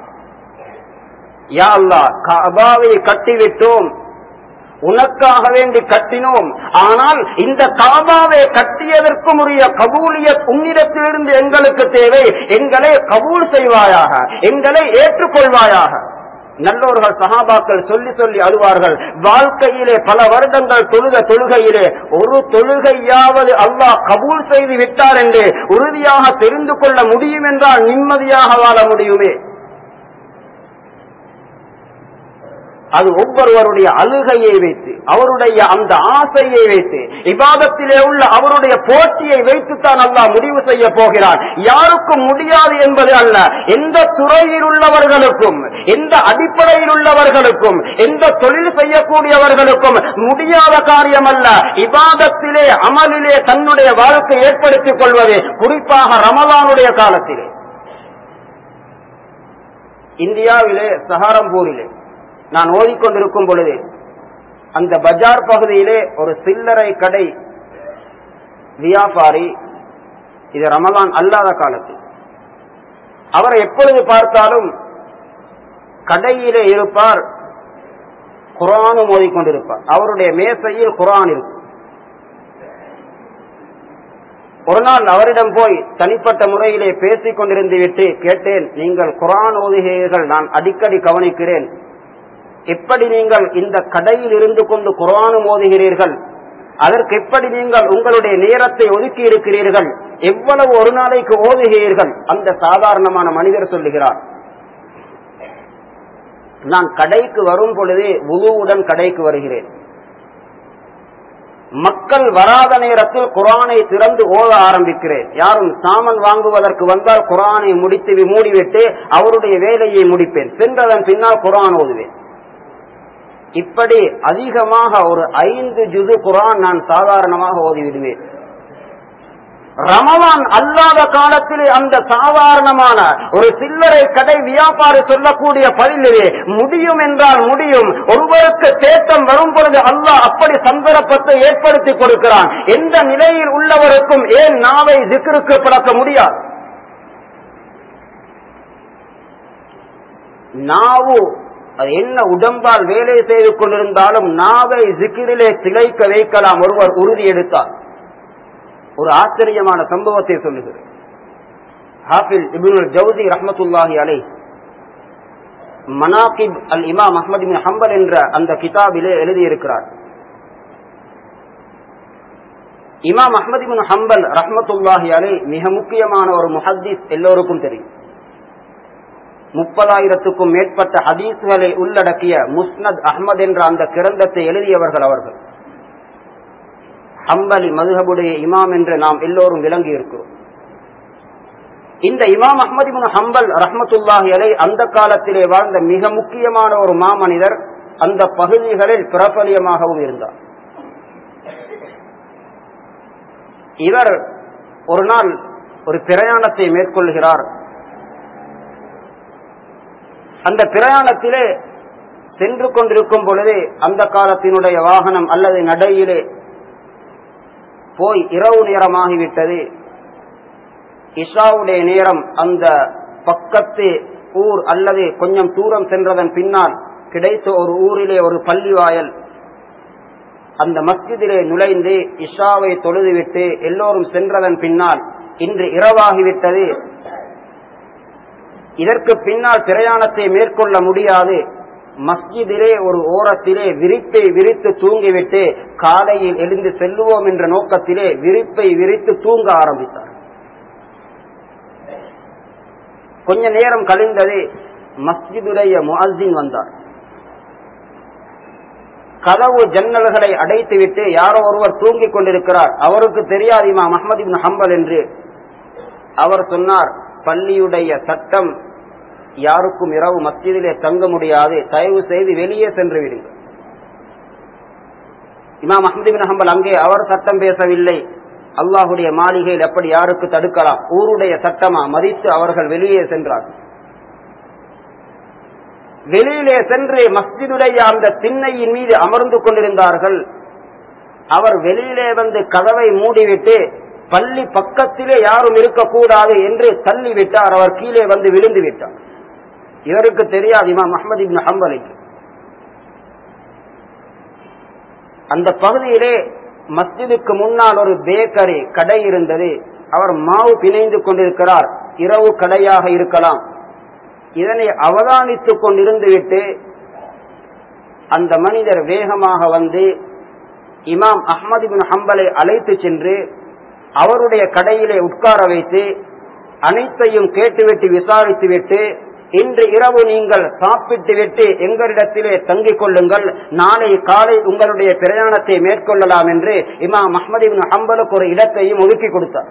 யா அல்லாஹ் காபாவை கட்டிவிட்டோம் உனக்காக வேண்டி கட்டினோம் ஆனால் இந்த காபாவை கட்டியதற்கும் உரிய கபூலியத் உன்னிடத்திலிருந்து எங்களுக்கு தேவை எங்களை கபூல் செய்வாயாக எங்களை ஏற்றுக்கொள்வாயாக நல்லோர்கள் சகாபாக்கள் சொல்லி சொல்லி அழுவார்கள் வாழ்க்கையிலே பல வருடங்கள் தொழுத தொழுகையிலே ஒரு தொழுகையாவது அல்லாஹ் கபூல் செய்து விட்டார் என்று உறுதியாக தெரிந்து கொள்ள முடியும் என்றால் நிம்மதியாக வாழ முடியுமே அது ஒவ்வொருவருடைய அழுகையை வைத்து அவருடைய அந்த ஆசையை வைத்து விவாதத்திலே உள்ள அவருடைய போட்டியை வைத்துத்தான் அல்லாஹ் முடிவு செய்ய போகிறான் யாருக்கும் முடியாது என்பது அல்ல எந்த துறையில் உள்ளவர்களுக்கும் எந்த அடிப்படையில் உள்ளவர்களுக்கும் எந்த தொழில் செய்யக்கூடியவர்களுக்கும் முடியாத காரியம் அல்ல இபாதத்திலே அமலிலே தன்னுடைய வாழ்க்கை ஏற்படுத்திக் கொள்வது குறிப்பாக ரமலானுடைய காலத்திலே இந்தியாவிலே சஹாரம்பூரிலே நான் ஓதிக்கொண்டிருக்கும் பொழுது அந்த பஜார் பகுதியிலே ஒரு சில்லறை கடை வியாபாரி இது ரமலான் அல்லாத காலத்தில் அவரை எப்பொழுது பார்த்தாலும் கடையிலே இருப்பார் குரானும் ஓதிக்கொண்டிருப்பார் அவருடைய மேசையில் குரான் இருக்கும் ஒரு நாள் அவரிடம் போய் தனிப்பட்ட முறையிலே பேசிக் கொண்டிருந்து விட்டு கேட்டேன் நீங்கள் குரான் ஓதுகிறீர்கள் நான் அடிக்கடி கவனிக்கிறேன் எப்படி நீங்கள் இந்த கடையில் இருந்து கொண்டு குரானும் ஓதுகிறீர்கள் அதற்கு எப்படி நீங்கள் உங்களுடைய நேரத்தை ஒதுக்கி இருக்கிறீர்கள் எவ்வளவு ஒரு நாளைக்கு ஓதுகிறீர்கள் அந்த சாதாரணமான மனிதர் சொல்லுகிறார் நான் கடைக்கு வரும் பொழுதே உதுவுடன் கடைக்கு வருகிறேன் மக்கள் வராத நேரத்தில் குரானை திறந்து ஓத ஆரம்பிக்கிறேன் யாரும் சாமன் வாங்குவதற்கு வந்தால் குரானை முடித்து மூடிவிட்டு அவருடைய வேலையை முடிப்பேன் சென்றதன் பின்னால் குரான் ஓதுவேன் இப்படி அதிகமாக ஒரு ஐந்து ஜுது குரான் நான் சாதாரணமாக ஓதிவிடுவேன் ரமவான் அல்லாத காலத்திலே அந்த சாதாரணமான ஒரு சில்லறை கடை வியாபாரி சொல்லக்கூடிய பதிலே முடியும் என்றால் முடியும் ஒருவருக்கு தேட்டம் வரும் பொழுது அல்லாஹ் அப்படி சந்தர்ப்பத்தை ஏற்படுத்தி கொடுக்கிறான் எந்த நிலையில் உள்ளவருக்கும் ஏன் நாவை திக்கிற்கு பழக்க முடியாது நாவு அது என்ன உடம்பால் வேலை செய்து கொண்டிருந்தாலும் நாவை ஜிக்கிரிலே திளைக்க வைக்கலாம் ஒருவர் உறுதி எடுத்தார் ஒரு ஆச்சரியமான சம்பவத்தை சொல்லுகிறேன் ஹாஃபில் இபினுல் ஜவுதி ரஹமத்துல்லாஹி அலை மனாகிப் அல் இமாம் அஹமது பின் ஹம்பல் என்ற அந்த கிதாபிலே எழுதியிருக்கிறார் இமாம் அஹமது பின் ஹம்பல் ரஹமத்துல்லாஹி அலை மிக முக்கியமான ஒரு முஹத்திஸ் எல்லோருக்கும் தெரியும் முப்பதாயிரத்துக்கும் மேற்பட்ட ஹதீஸ்களை உள்ளடக்கிய முஸ்னத் அஹ்மத் என்ற அந்த கிரந்தத்தை எழுதியவர்கள் அவர்கள் ஹம்பலி மதுஹபுடைய இமாம் என்று நாம் எல்லோரும் விளங்கி இருக்கிறோம் இந்த இமாம் அஹமது இப்னு ஹம்பல் ரஹமத்துல்லாஹி அலை அந்த காலத்திலே வாழ்ந்த மிக முக்கியமான ஒரு மாமனிதர் அந்த பகுதிகளில் பிரபலியமாகவும் இருந்தார் இவர் ஒரு நாள் ஒரு பிரயாணத்தை மேற்கொள்கிறார் அந்த பிரயாணத்திலே சென்று கொண்டிருக்கும் பொழுதே அந்த காலத்தினுடைய வாகனம் அல்லது நடையிலே போய் இரவு நேரமாகிவிட்டது இஷாவுடைய நேரம் அந்த பக்கத்து ஊர் அல்லது கொஞ்சம் தூரம் சென்றதன் பின்னால் கிடைத்த ஒரு ஊரிலே ஒரு பள்ளி வாயல் அந்த மஸ்ஜிதிலே நுழைந்து இஷாவை தொழுதுவிட்டு எல்லோரும் சென்றதன் பின்னால் இன்று இரவாகிவிட்டது இதற்கு பின்னால் பிரயாணத்தை மேற்கொள்ள முடியாது மஸ்ஜிதிலே ஒரு ஓரத்திலே விரிப்பை விரித்து தூங்கிவிட்டு காலையில் எழுந்து செல்லுவோம் என்ற நோக்கத்திலே விரிப்பை விரித்து தூங்க ஆரம்பித்தார் கொஞ்ச நேரம் கழிந்தது மஸ்ஜிதுடைய முஅஸ்ஸின் வந்தார் கதவு ஜன்னல்களை அடைத்துவிட்டு யாரோ ஒருவர் தூங்கிக் கொண்டிருக்கிறார் அவருக்கு தெரியாது இமாம் அஹமது இப்னு ஹம்பல் என்று அவர் சொன்னார் பள்ளியுடைய சட்டம் யாருக்கும் இரவு மஸ்ஜிதிலே தங்க முடியாது தயவு செய்து வெளியே சென்று விடுங்கள் இமாம் அஹமது பின் ஹம்பல் அங்கே அவர் சட்டம் பேசவில்லை அல்லாஹுடைய மாளிகையில் எப்படி யாருக்கு தடுக்கலாம் ஊருடைய சட்டமா மதித்து அவர்கள் வெளியே சென்றார் வெளியிலே சென்று மஸ்ஜிதுடைய அந்த திண்ணையின் மீது அமர்ந்து கொண்டிருந்தார்கள் அவர் வெளியிலே வந்து கதவை மூடிவிட்டு பள்ளி பக்கத்திலே யாரும் இருக்கக்கூடாது என்று தள்ளிவிட்டார் அவர் கீழே வந்து விழுந்து விட்டார் இவருக்கு தெரியாது இமாம் அஹமது இப்னு ஹம்பலுக்கு அந்த பகுதியிலே மஸ்ஜிதுக்கு முன்னால் ஒரு பேக்கரி கடை இருந்தது அவர் மாவு பிணைந்து கொண்டிருக்கிறார் இரவு கடையாக இருக்கலாம் இதனை அவதானித்துக் கொண்டிருந்து விட்டு அந்த மனிதர் வேகமாக வந்து இமாம் அஹமது பின் ஹம்பலை அழைத்து சென்று அவருடைய கடையிலே உட்கார வைத்து அனைத்தையும் கேட்டுவிட்டு விசாரித்துவிட்டு இன்று இரவு நீங்கள் சாப்பிட்டு விட்டு எங்களிடத்திலே தங்கிக் கொள்ளுங்கள் நாளை காலை உங்களுடைய பிரயாணத்தை மேற்கொள்ளலாம் என்று இமாம் அஹமது பின் ஹம்பலுக்கு ஒரு இடத்தையும் ஒதுக்கி கொடுத்தார்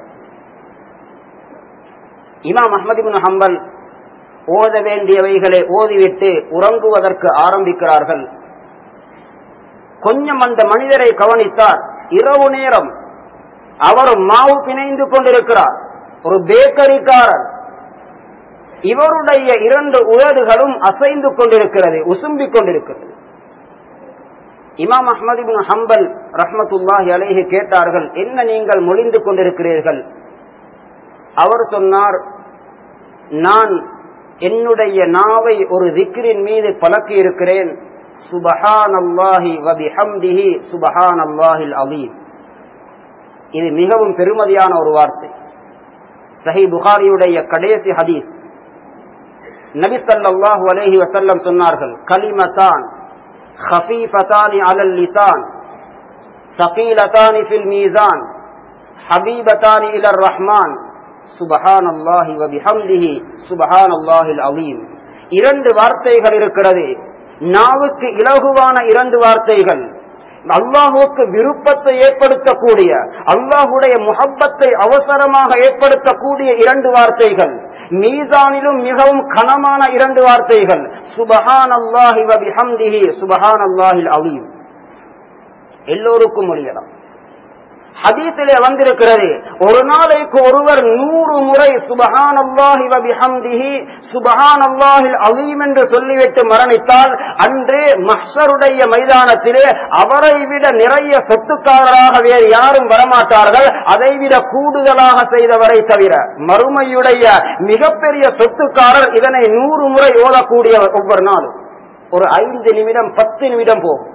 இமாம் அஹமது பின் ஹம்பல் ஓத வேண்டியவைகளை ஓதிவிட்டு உறங்குவதற்கு ஆரம்பிக்கிறார்கள் கொஞ்சம் அந்த மனிதரை கவனித்தார் இரவு நேரம் அவர் மாவு பிணைந்து கொண்டிருக்கிறார் ஒரு பேக்கரிக்காரர் இவருடைய இரண்டு உதடுகளும் அசைந்து கொண்டிருக்கிறது உசும்பிக் கொண்டிருக்கிறது இமாம் அஹமது பின் ஹம்பல் ரஹமத்துல்லாஹி அலைஹி கேட்டார்கள் என்ன நீங்கள் மொழிந்து கொண்டிருக்கிறீர்கள் அவர் சொன்னார் நான் என்னுடைய நாவை ஒரு திக்ரின் மீது பழக்கி இருக்கிறேன் சுபஹான் அல்லாஹி வபிஹம்திஹி சுபஹான் அல்லாஹில் அலீம் இது மிகவும் பெருமதியான ஒரு வார்த்தை சஹி புகாரியுடைய கடைசி ஹதீஸ் நபி ஸல்லல்லாஹு அலைஹி வஸல்லம் சொன்னார்கள் கலிமதான் خفيفتان على اللسان ثقيلتان في الميزان حبيبتان إلى الرحمن سبحان الله وبحمده سبحان الله العظيم இரண்டு வார்த்தைகள் இருக்கிறது நாவுக்கு இலகுவான இரண்டு வார்த்தைகள் அல்லாஹுக்கு விருப்பத்தை ஏற்படுத்தக்கூடிய அல்லாஹுடைய முகப்பத்தை அவசரமாக ஏற்படுத்தக்கூடிய இரண்டு வார்த்தைகள் மீதானிலும் மிகவும் கனமான இரண்டு வார்த்தைகள் சுபஹான் அல்லாஹி வபிஹம்திஹி சுபஹான் அல்லாஹில் அலீம் எல்லோருக்கும் முடியலாம் ஹதீஸிலே வந்திருக்கிறது ஒரு நாளைக்கு ஒருவர் நூறு முறை சுபஹான் அல்லாஹி வபிஹம்திஹி சுபஹான் அல்லாஹில் அலீம் என்று சொல்லிவிட்டு மரணித்தால் அன்று மஹ்ஷருடைய மைதானத்திலே அவரை விட நிறைய சொத்துக்காரராக வேறு யாரும் வரமாட்டார்கள் அதைவிட கூடுதலாக செய்தவரை தவிர மறுமையுடைய மிகப்பெரிய சொத்துக்காரர் இதனை நூறு முறை ஓதக்கூடியவர் ஒவ்வொரு நாளும் ஒரு ஐந்து நிமிடம் பத்து நிமிடம் போகும்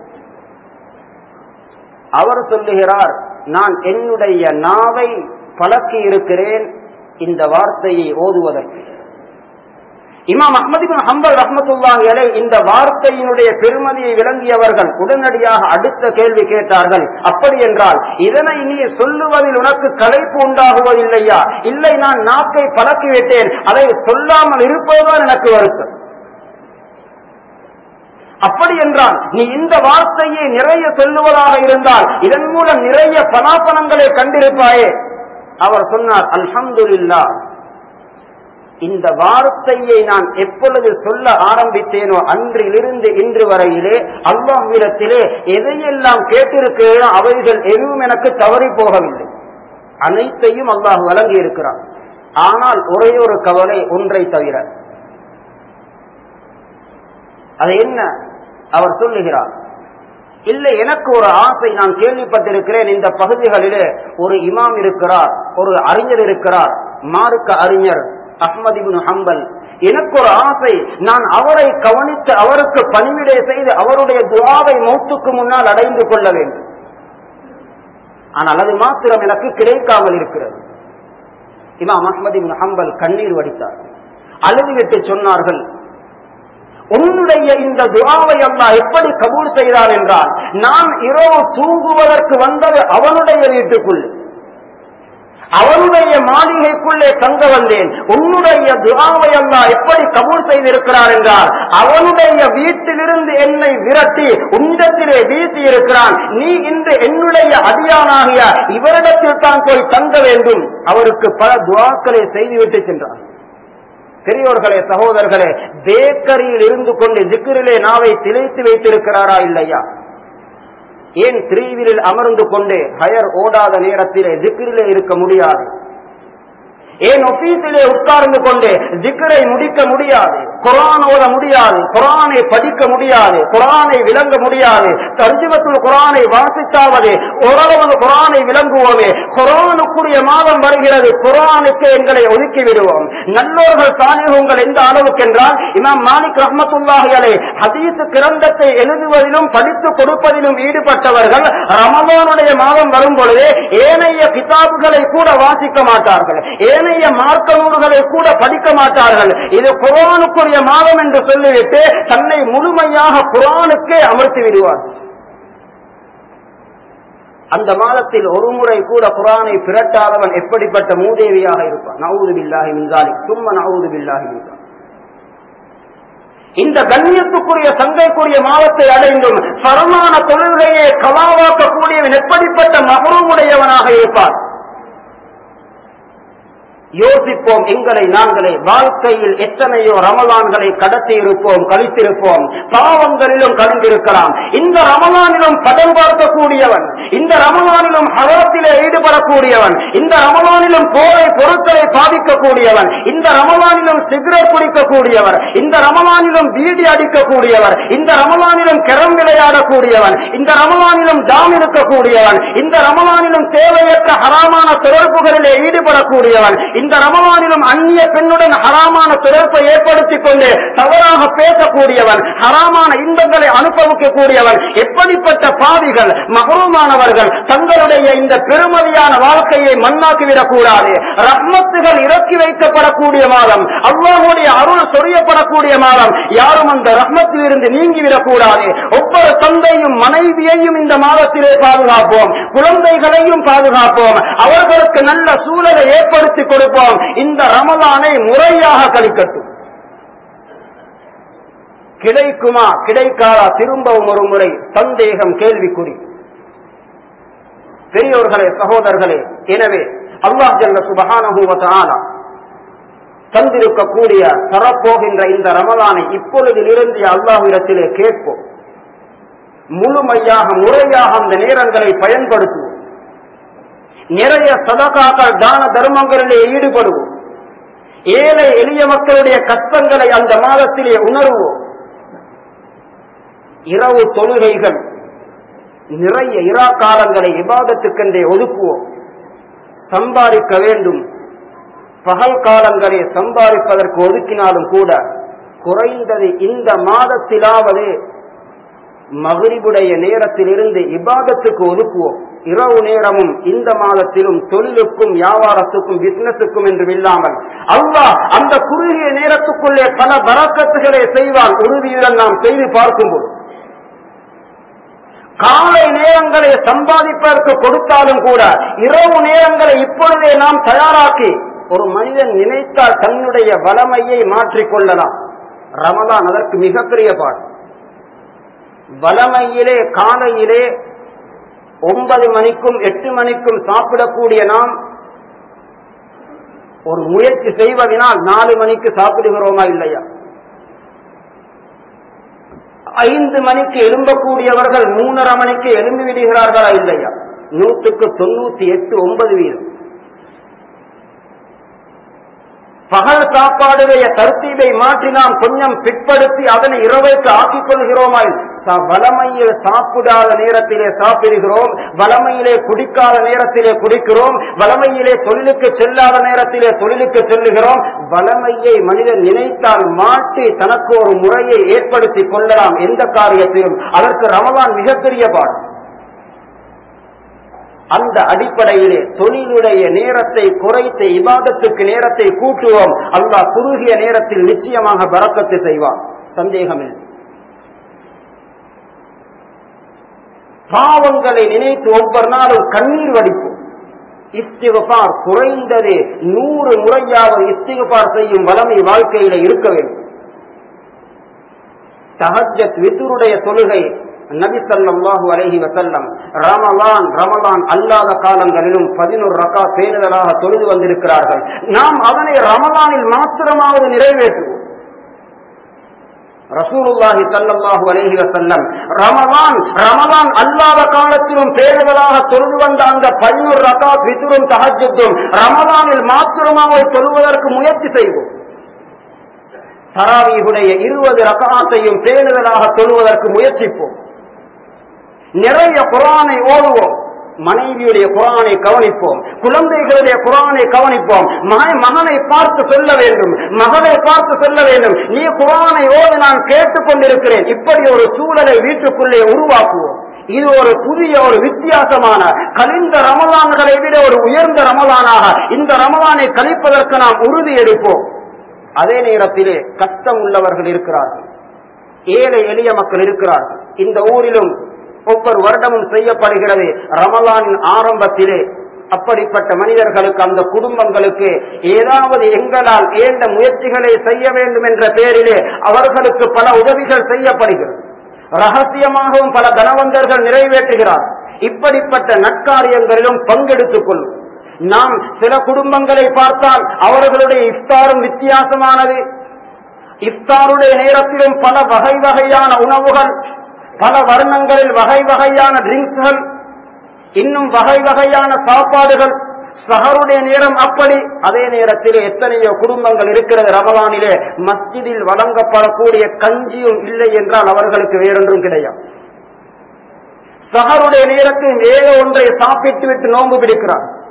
அவர் சொல்லுகிறார் நான் என்னுடைய நாவை பழக்கி இருக்கிறேன் இந்த வார்த்தையை ஓதுவதற்கு இமாம் அஹமது பின் ஹம்பல் ரஹமத்துல்லாஹி அலை இந்த வார்த்தையினுடைய பெருமதியை விளங்கியவர்கள் உடனடியாக அடுத்த கேள்வி கேட்டார்கள் அப்படி என்றால் இதனை நீ சொல்லுவதில் உனக்கு கலைப்பு உண்டாகுவதில்லையா இல்லை நான் நாக்கை பழக்கிவிட்டேன் அதை சொல்லாமல் இருப்பதுதான் எனக்கு வருத்தம் அப்படி என்றால் நீ இந்த வார்த்தையை நிறைய சொல்லுவதாக இருந்தால் இதன் மூலம் நிறைய பலாபலங்களை கண்டிருப்பாயே அவர் சொன்னார் அல்ஹம்துலில்லா இந்த வார்த்தையை நான் எப்பொழுது சொல்ல ஆரம்பித்தேனோ அன்றிலிருந்து இன்று வரையிலே அல்லாஹ்விடத்திலே எதையெல்லாம் கேட்டிருக்கிறேனோ அவைகள் எதுவும் எனக்கு தவறி போகவில்லை அனைத்தையும் அல்லாஹ் வழங்கி இருக்கிறான் ஆனால் ஒரே ஒரு கவலை ஒன்றை தவிர அது என்ன அவர் சொல்லுகிறார் இல்லை எனக்கு ஒரு ஆசை நான் கேள்விப்பட்டிருக்கிறேன் இந்த பகுதிகளிலே ஒரு இமாம் இருக்கிறார் ஒரு அறிஞர் இருக்கிறார் மார்க்க அறிஞர் அஹ்மதிபின் ஹம்பல் எனக்கு ஒரு ஆசை நான் அவரை கவனித்து அவருக்கு பணிவிடை செய்து அவருடைய துவாவை மௌத்துக்கு முன்னால் அடைந்து கொள்ள வேண்டும் ஆனால் அது மாத்திரம் எனக்கு கிடைக்காமல் இருக்கிறது இமாம் அஹ்மதிபின் ஹம்பல் கண்ணீர் வடித்தார் அழுதுவிட்டு சொன்னார்கள் உன்னுடைய இந்த துவாவை அல்லாஹ் எப்படி கபூல் செய்தார் என்றால் நான் இரவு தூங்குவதற்கு வந்தது அவனுடைய வீட்டுக்குள்ளே அவனுடைய மாளிகைக்குள்ளே தங்க வந்தேன் உன்னுடைய துவாவை அல்லாஹ் எப்படி கபூல் செய்திருக்கிறார் என்றால் அவனுடைய வீட்டிலிருந்து என்னை விரட்டி உன்னிடத்திலே வீசி இருக்கிறான் நீ இன்று என்னுடைய அடியானாகிய இவரிடத்தில் தான் போய் தங்க வேண்டும் அவருக்கு பல துவாக்களை செய்துவிட்டு சென்றான் பெரியோர்களே சகோதரர்களே பேக்கரியில் இருந்து கொண்டு ஜிக்கிரிலே நாவை திளைத்து வைத்திருக்கிறாரா இல்லையா ஏன் திரிவிலில் அமர்ந்து கொண்டு ஹயர் ஓடாத நேரத்திலே ஜிக்கிரிலே இருக்க முடியாது ஏன் ஒபீஸிலே உட்கார்ந்து கொண்டு ஜிக்கரை முடிக்க முடியாது குரான் ஓத முடியாது குரானை படிக்க முடியாது குரானை விளங்க முடியாது தர்ஜிமத்துல் குரானை வாசித்தாவது ஓரளவு குரானை விளங்குவோமே குரானுக்குரிய மாதம் வருகிறது குரானுக்கு எங்களை ஒதுக்கி விடுவோம் நல்லோர்கள் சாலிகங்கள் எந்த அளவுக்கு என்றால் இமாம் மாலிக் ரஹமத்துல்லாஹி அலை ஹதீஸ் கிரந்தத்தை எழுதுவதிலும் படித்து கொடுப்பதிலும் ஈடுபட்டவர்கள் ரமதானுடைய மாதம் வரும் பொழுது ஏனைய கிதாபுகளை கூட வாசிக்க மாட்டார்கள் ஏனைய மார்க்க நூல்களை கூட படிக்க மாட்டார்கள் இது குரானுக்குரிய மாதம் என்று சொல்லிவிட்டு தன்னை முழுமையாக குரானுக்கே அமர்த்தி விடுவார் அந்த மாதத்தில் ஒரு முறை கூட குரானை பிரட்டாதவன் எப்படிப்பட்ட மூதேவியாக இருப்பான் நவுது பில்லாஹி மின்சாலி சும்ம நவுது பில்லாஹி மின்சாலி இந்த கண்ணியத்துக்குரிய சங்கைக்குரிய மாதத்தை அடைந்தும் சரமான தொழிலையே கலாவாக்கக்கூடியவன் எப்படிப்பட்ட மகரமுடையவனாக இருப்பான் யோசிப்போம் எங்களை நாங்களே வாழ்க்கையில் எத்தனையோ ரமலான்களை கடத்தி இருப்போம் கழித்திருப்போம் பாவங்களிலும் கலந்திருக்கலாம் இந்த ரமலானிலும் படம் பார்க்கக்கூடியவன் இந்த ரமலானிலும் ஹரத்திலே ஈடுபடக்கூடியவன் இந்த ரமலானிலும் போரை பொருட்களை பாதிக்கக்கூடியவன் இந்த ரமலானிலும் சிகரெட் குடிக்கக்கூடியவர் இந்த ரமலானிலும் பீடி அடிக்கக்கூடியவர் இந்த ரமலானிலும் கிரம் விளையாடக்கூடியவன் இந்த ரமலானிலும் தாம் இருக்கக்கூடியவன் இந்த ரமலானிலும் தேவையற்ற ஹராமான தொடர்புகளிலே ஈடுபடக்கூடியவன் இந்த ரமலானிலும் அந்நிய பெண்ணுடன் ஹராமான தொடர்பை ஏற்படுத்திக் கொண்டு தவறாக ஹராமாக பேசக்கூடியவன் ஹராமான இன்பங்களை அனுபவிக்கக்கூடியவன் எப்படிப்பட்ட பாவிகள் மகரூமானவர்கள் தங்களுடைய இந்த பெருமதியான வாழ்க்கையை மண்ணாக்கிவிடக் கூடாது ரஹ்மத்துகள் இறக்கி வைக்கப்படக்கூடிய மாதம் அல்லாஹுடைய அருள் சொரியப்படக்கூடிய மாதம் யாரும் அந்த ரஹ்மத்தில் இருந்து நீங்கிவிடக் கூடாது ஒவ்வொரு தந்தையும் மனைவியையும் இந்த மாதத்திலே பாதுகாப்போம் குழந்தைகளையும் பாதுகாப்போம் அவர்களுக்கு நல்ல சூழலை ஏற்படுத்தி கொடுப்போம் இந்த ரமலானை முறையாக கழிக்கட்டும் கிடைக்குமா கிடைக்காதா திரும்பவும் ஒரு முறை சந்தேகம் கேள்விக்குறி பெரியோர்களே சகோதரர்களே எனவே அல்லாஹ் ஜல்ல சுபஹானஹு வ தஆலா தந்திருக்கக்கூடிய தரப்போகின்ற இந்த ரமலானை இப்பொழுதிலிருந்து அல்லாஹ்விடத்திலே கேட்போம் முழுமையாக முறையாக அந்த நேரங்களை பயன்படுத்துவோம் நிறைய சதகாக்கள் தான தர்மங்களிலே ஈடுபடுவோம் ஏழை எளிய மக்களுடைய கஷ்டங்களை அந்த மாதத்திலே உணர்வோம் இரவு தொழுகைகள் நிறைய இரா காலங்களை விவாதத்துக்கென்றே ஒதுக்குவோம் சம்பாதிக்க வேண்டும் பகல் காலங்களை சம்பாதிப்பதற்கு ஒதுக்கினாலும் கூட குறைந்தது இந்த மாதத்திலாவது மகிழ்வுடைய நேரத்திலிருந்து இபாதத்துக்கு ஒதுக்குவோம் இரவு நேரமும் இந்த மாதத்திலும் தொழிலுக்கும் வியாபாரத்துக்கும் பிசினஸுக்கும் என்று இல்லாமல் அல்லாஹ் அந்த குறுகிய நேரத்துக்குள்ளே பல வரக்கத்துகளை செய்வான் உறுதியுடன் நாம் செய்து பார்க்கும்போது காலை நேரங்களை சம்பாதிப்பதற்கு கொடுத்தாலும் கூட இரவு நேரங்களை இப்பொழுதே நாம் தயாராக்கி ஒரு மனிதன் நினைத்தால் தன்னுடைய வளமையை மாற்றிக்கொள்ளலாம் ரமதான் அதற்கு மிகப்பெரிய பாடு வளமையிலே காலையிலே ஒன்பது மணிக்கும் எட்டு மணிக்கும் சாப்பிடக்கூடிய நாம் ஒரு முயற்சி செய்வதனால் நாலு மணிக்கு சாப்பிடுகிறோமா இல்லையா ஐந்து மணிக்கு எழும்பக்கூடியவர்கள் மூணரை மணிக்கு எழும்பி விடுகிறார்களா இல்லையா நூற்றுக்கு தொண்ணூத்தி எட்டு ஒன்பது வீதம் பகல் சாப்பாடுடைய தர்த்தீபை மாற்றி நாம் கொஞ்சம் பிற்படுத்தி அதனை இரவைக்கு ஆக்கிக் கொள்கிறோமா வளமையில் சாப்பிடாத நேரத்திலே சாப்பிடுகிறோம் வளமையிலே குடிக்காத நேரத்திலே குடிக்கிறோம் வளமையிலே தொழிலுக்கு செல்லாத நேரத்திலே தொழிலுக்கு செல்லுகிறோம் வளமையை மனிதன் நினைத்தால் மாற்றி தனக்கு ஒரு முறையை ஏற்படுத்தி கொள்ளலாம் எந்த காரியத்திலும் அதற்கு ரமலான் மிகப்பெரிய பாடம் அந்த அடிப்படையிலே தொழிலுடைய நேரத்தை குறைத்து இபாதத்துக்கு நேரத்தை கூட்டுவோம் அல்லாஹ் குறுகிய நேரத்தில் நிச்சயமாக பறக்கத்து செய்வான் சந்தேகமில்லை பாவங்களை நினைத்து ஒவ்வொரு நாளும் கண்ணீர் வடிப்போம் இஸ்திகபார் குறைந்தது நூறு முறையாவது இஸ்திகபார் செய்யும் வளமை வாழ்க்கையில இருக்க வேண்டும் தஹஜத் வித்துருடைய தொழுகை நபி சல்லாஹு அலஹி வசல்லம் ரமலான் ரமலான் அல்லாத காலங்களிலும் பதினோரு ரகா பேணுதலாக தொழுது வந்திருக்கிறார்கள் நாம் அதனை ரமலானில் மாத்திரமாவது நிறைவேற்றுவோம் ரசூலுல்லாஹி சல்லல்லாஹு அலைஹி வஸல்லம் ரமலான் ரமலான் அல்லாத காலத்திலும் பேருதலாக தொழுது வந்த அந்த பதினோரு ரகாத் வித்துரும் தஹஜ்ஜும் ரமலானில் மாத்திரமாக தொழுவதற்கு முயற்சி செய்வோம் தராவீகுடைய இருபது ரகாத்தையும் பேணுதலாக தொழுவதற்கு முயற்சிப்போம் நிறைய குரானை ஓதுவோம் மனைவியுடைய குரானை கவனிப்போம் குழந்தைகளுடைய குரானை கவனிப்போம் மகனை பார்த்து சொல்ல வேண்டும் மகனை பார்த்து சொல்ல வேண்டும் நீ குரானை ஓது நான் கேட்டுக்கொண்டிருக்கிறேன் இப்படி ஒரு சூழலை வீட்டுக்குள்ளே உருவாக்குவோம் இது ஒரு புதிய ஒரு வித்தியாசமான கழிந்த ரமலான்களை விட ஒரு உயர்ந்த ரமலானாக இந்த ரமலானை கழிப்பதற்கு நாம் உறுதி எடுப்போம் அதே நேரத்திலே கஷ்டம் உள்ளவர்கள் இருக்கிறார்கள் ஏழை எளிய மக்கள் இருக்கிறார்கள் இந்த ஊரிலும் ஒவ்வொரு வருடமும் செய்யப்படுகிறது ரமலானின் ஆரம்பத்திலே அப்படிப்பட்ட மனிதர்களுக்கு அந்த குடும்பங்களுக்கு ஏதாவது எங்களால் ஏந்த முயற்சிகளை செய்ய வேண்டும் என்ற பெயரிலே அவர்களுக்கு பல உதவிகள் செய்யப்படுகிறது ரகசியமாகவும் பல தனவந்தர்கள் நிறைவேற்றுகிறார் இப்படிப்பட்ட நற்காரியங்களிலும் பங்கெடுத்துக் கொள்ளும் நாம் சில குடும்பங்களை பார்த்தால் அவர்களுடைய இஃப்தாரும் வித்தியாசமானது இஃப்தாருடைய நேரத்திலும் பல வகை வகையான உணவுகள் பல வர்ணங்களில் வகை வகையான ட்ரிங்க்ஸ்கள் இன்னும் வகை வகையான சாப்பாடுகள் சஹருடைய நேரம் அப்படி அதே நேரத்தில் எத்தனையோ குடும்பங்கள் இருக்கிறது ரமலானிலே மஸ்ஜிதில் வழங்கப்படக்கூடிய கஞ்சியும் இல்லை என்றால் அவர்களுக்கு வேறொன்றும் கிடையாது சஹருடைய நேரத்தில் ஏதோ ஒன்றை சாப்பிட்டு விட்டு நோன்பு பிடிக்கிறார்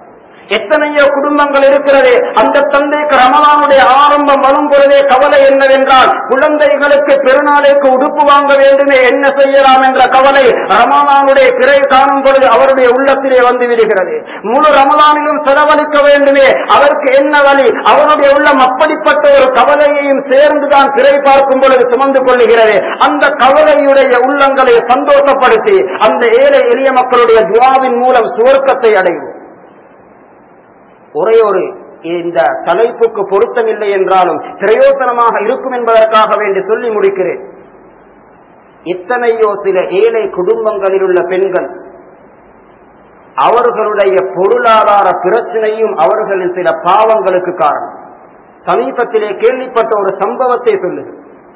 எத்தனையோ குடும்பங்கள் இருக்கிறது அந்த தந்தைக்கு ரமலானுடைய ஆரம்பம் வரும் பொழுதே கவலை என்னவென்றால் குழந்தைகளுக்கு பெருநாளைக்கு உடுப்பு வாங்க வேண்டுமே என்ன செய்யலாம் என்ற கவலை ரமலானுடைய பிறை காணும் பொழுது அவருடைய உள்ளத்திலே வந்து விடுகிறது முழு ரமலானிலும் செலவழிக்க வேண்டுமே அதற்கு என்ன வழி அவருடைய உள்ளம் அப்படிப்பட்ட ஒரு கவலையையும் சேர்ந்துதான் பிறை பார்க்கும் பொழுது சுமந்து கொள்ளுகிறது அந்த கவலையுடைய உள்ளங்களை சந்தோஷப்படுத்தி அந்த ஏழை எளிய மக்களுடைய துவாவின் மூலம் சுவர்க்கத்தை அடைவோம் ஒரே ஒரு இந்த தலைப்புக்கு பொருத்தமில்லை என்றாலும் பிரயோசனமாக இருக்கும் என்பதற்காக வேண்டி சொல்லி முடிக்கிறேன் எத்தனையோ சில ஏழை குடும்பங்களில் உள்ள பெண்கள் அவர்களுடைய பொருளாதார பிரச்சனையும் அவர்களின் சில பாவங்களுக்கு காரணம் சமீபத்திலே கேள்விப்பட்ட ஒரு சம்பவத்தை சொல்லுது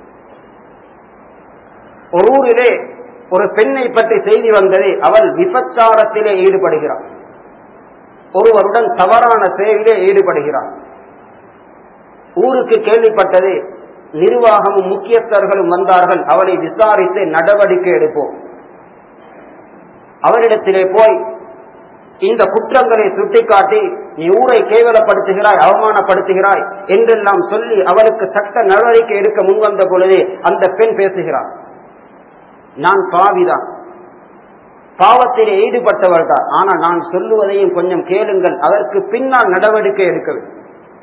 ஒரு ஊரிலே ஒரு பெண்ணை பற்றி செய்தி வந்தது அவள் விபச்சாரத்திலே ஈடுபடுகிறாள் ஒருவருடன் தவறான செயலிலே ஈடுபடுகிறார் ஊருக்கு கேள்விப்பட்டது நிர்வாகமும் முக்கியஸ்தர்களும் வந்தார்கள் அவரை விசாரித்து நடவடிக்கை எடுப்போம் அவரிடத்திலே போய் இந்த குற்றங்களை சுட்டிக்காட்டி நீ ஊரை கேவலப்படுத்துகிறாய் அவமானப்படுத்துகிறாய் என்றெல்லாம் சொல்லி அவளுக்கு சட்ட நடவடிக்கை எடுக்க முன்வந்த பொழுதே அந்த பெண் பேசுகிறார் நான் பாவிதான் பாவத்திலே ஈடுபட்டவர் தான் ஆனால் நான் சொல்லுவதையும் கொஞ்சம் கேளுங்கள் அதற்கு பின்னால் நடவடிக்கை எடுக்க வேண்டும்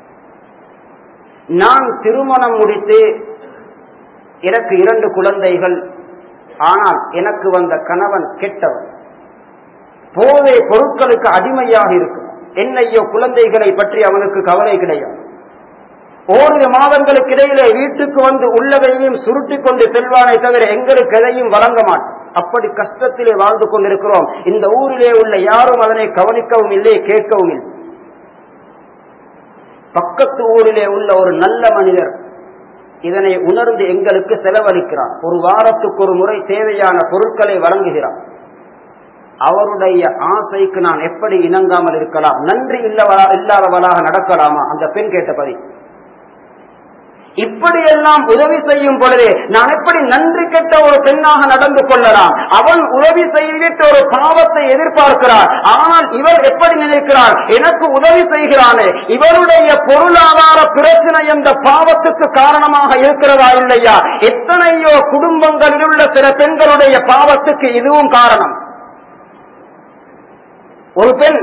நான் திருமணம் முடித்து எனக்கு இரண்டு குழந்தைகள் ஆனால் எனக்கு வந்த கணவன் கெட்டவன் போதை பொருட்களுக்கு அடிமையாக இருக்கும் என்னையோ குழந்தைகளை பற்றி அவனுக்கு கவலை கிடையாது ஓரிரு மாதங்களுக்கு இடையிலே வீட்டுக்கு வந்து உள்ளதையும் சுருட்டிக் கொண்டு செல்வானே தவிர எங்களுக்கு எதையும் வழங்க மாட்டோம் அப்படி கஷ்டத்திலே வாழ்ந்து கொண்டிருக்கிறோம் இந்த ஊரிலே உள்ள யாரும் அதனை கவனிக்கவும் இல்லை கேட்கவும் இல்லை பக்கத்து ஊரிலே உள்ள ஒரு நல்ல மனிதர் இதனை உணர்ந்து எங்களுக்கு செலவழிக்கிறார் ஒரு வாரத்துக்கு ஒரு முறை தேவையான பொருட்களை வழங்குகிறார் அவருடைய ஆசைக்கு நான் எப்படி இணங்காமல் இருக்கலாம் நன்றி இல்லவரா இல்லாதவளாக நடக்கலாமா அந்த பெண் கேட்ட பதில் இப்படியெல்லாம் உதவி செய்யும் பொழுது நான் எப்படி நன்றி கெட்ட ஒரு பெண்ணாக நடந்து கொள்ளலாம் அவன் உதவி செய்துவிட்டு ஒரு பாவத்தை எதிர்பார்க்கிறார் ஆனால் இவர் எப்படி நினைக்கிறார் எனக்கு உதவி செய்கிறானே இவருடைய பொருளாதார பிரச்சனை என்ற பாவத்துக்கு காரணமாக இருக்கிறதா இல்லையா எத்தனையோ குடும்பங்களில் உள்ள சில பெண்களுடைய பாவத்துக்கு இதுவும் காரணம் ஒரு பெண்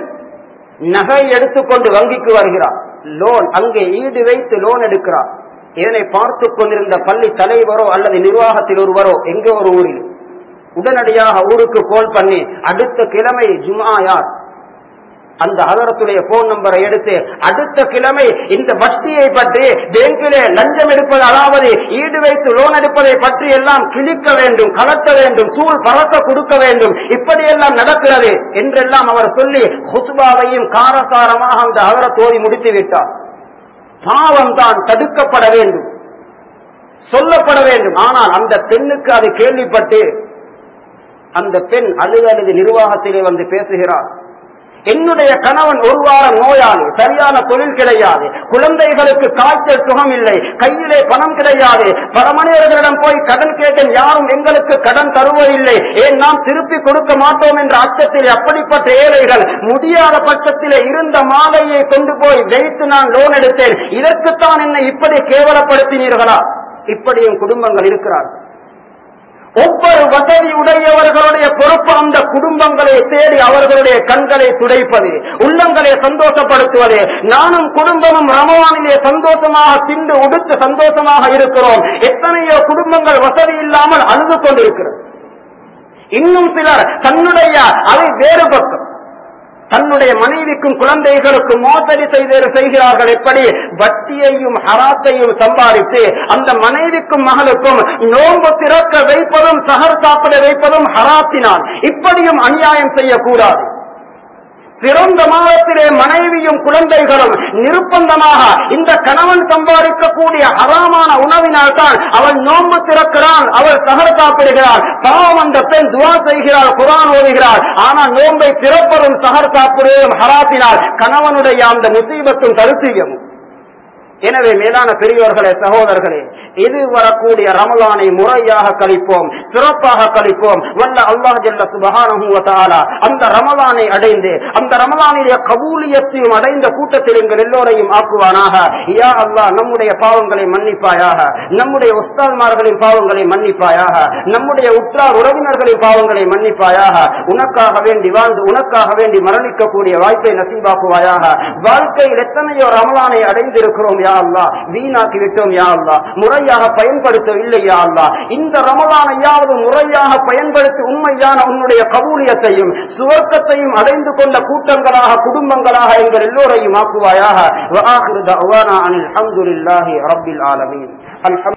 நகை எடுத்துக்கொண்டு வங்கிக்கு வருகிறார் லோன் அங்கே ஈடு வைத்து லோன் எடுக்கிறார் இதனை பார்த்து கொண்டிருந்த பள்ளி தலைவரோ அல்லது நிர்வாகத்தில் ஒருவரோ எங்கே ஒரு ஊரில் உடனடியாக ஊருக்கு கோல் பண்ணி அடுத்த கிழமை ஜுமா யார் அந்த அதரத்துடைய போன் நம்பரை எடுத்து அடுத்த கிழமை இந்த வட்டியை பற்றி பேங்கிலே லஞ்சம் எடுப்பது அதாவது ஈடு வைத்து லோன் எடுப்பதை பற்றி எல்லாம் கிழிக்க வேண்டும் கலட்ட வேண்டும் தூள் பறக்க கொடுக்க வேண்டும் இப்படியெல்லாம் நடக்கிறது என்றெல்லாம் அவர் சொல்லி ஹுசுபாவையும் காரசாரமாக அந்த அதரத்தோதி முடித்து விட்டார் பாவம் தான் தடுக்கப்பட வேண்டும் சொல்லப்பட வேண்டும் ஆனால் அந்த பெண்ணுக்கு அது கேள்விப்பட்டு அந்த பெண் அழுது அழுது நிர்வாகத்திலே வந்து பேசுகிறார் என்னுடைய கணவன் ஒரு வாரம் நோயாளி சரியான தொழில் கிடையாது குழந்தைகளுக்கு காய்ச்சல் சுகம் இல்லை கையிலே பணம் கிடையாது பல மனிதர்களிடம் போய் கடன் கேட்டேன் யாரும் எங்களுக்கு கடன் தருவதில்லை ஏன் நாம் திருப்பி கொடுக்க மாட்டோம் என்ற அச்சத்தில் அப்படிப்பட்ட ஏழைகள் முடியாத பட்சத்திலே இருந்த மாலையை கொண்டு போய் வைத்து நான் லோன் எடுத்தேன் இதற்குத்தான் என்னை இப்படி கேவலப்படுத்தினீர்களா இப்படியும் குடும்பங்கள் இருக்கிறார்கள் ஒவ்வொரு வசதி உடையவர்களுடைய பொறுப்பு அந்த குடும்பங்களை தேடி அவர்களுடைய கண்களை துடைப்பது உள்ளங்களை சந்தோஷப்படுத்துவது நானும் குடும்பமும் ரமவானிலே சந்தோஷமாக திண்டு உடுத்து சந்தோஷமாக இருக்கிறோம் எத்தனையோ குடும்பங்கள் வசதி இல்லாமல் அழுது கொண்டிருக்கிறது இன்னும் சிலர் தன்னுடைய அதை வேறு பக்கம் தன்னுடைய மனைவிக்கும் குழந்தைகளுக்கும் மோசடி செய்து செய்கிறார்கள் எப்படி வட்டியையும் ஹராத்தையும் சம்பாதித்து அந்த மனைவிக்கும் மகளுக்கும் நோன்பு திறக்க வைப்பதும் சகர் சாப்பிட வைப்பதும் ஹராத்தினால் இப்படியும் அநியாயம் செய்யக்கூடாது சிறந்த மாதத்திலே மனைவியும் குழந்தைகளும் நிர்பந்தமாக இந்த கணவன் சம்பாதிக்கக்கூடிய அறாமான உணவினால் தான் அவள் நோன்பு திறக்கிறான் அவள் சகர் சாப்பிடுகிறாள் பாவம் அந்த பெண் துவா செய்கிறாள் குரான் ஓதுகிறாள் ஆனால் நோன்பை திறப்பதும் சகர் சாப்பிடுவதும் ஹராத்தினால் கணவனுடைய அந்த முசீபத்தும் கருத்தியமும் எனவே மேலான பெரியோர்களே சகோதரர்களே இது வரக்கூடிய ரமலானை முறையாக கழிப்போம் சிறப்பாக கழிப்போம் வல்ல அல்லாஹ் ஜல்ல சுபஹானஹு வ தஆலா அந்த ரமலானை அடைந்து அந்த ரமலானுடைய கபூலியத்தையும் அடைந்த கூட்டத்தில் எங்கள் எல்லோரையும் ஆக்குவானாக யா அல்லாஹ் நம்முடைய பாவங்களை மன்னிப்பாயாக நம்முடைய உஸ்தாத்மார்களின் பாவங்களை மன்னிப்பாயாக நம்முடைய உற்றார் உறவினர்களின் பாவங்களை மன்னிப்பாயாக உனக்காக வேண்டி வாழ்ந்து உனக்காக வேண்டி மரணிக்கக்கூடிய வாய்ப்பை நசீபாக்குவாயாக வாழ்க்கையில் எத்தனையோ ரமலானை அடைந்திருக்கிறோம் யா அல்லா வீணாக்கி விட்டோம் யா அல்லா முறையாக பயன்படுத்தவில்லை யா அல்லா இந்த ரமலானையாவது முறையாக பயன்படுத்தி உண்மையான உன்னுடைய கபூலியத்தையும் சுவர்க்கத்தையும் அடைந்து கொண்ட கூட்டங்களாக குடும்பங்களாக எங்கள் எல்லோரையும் ஆக்குவாயாக வஆகிரு தஅவானா அனில் ஹம்துலில்லாஹி ரப்பில் ஆலமீன் அல்ஹம்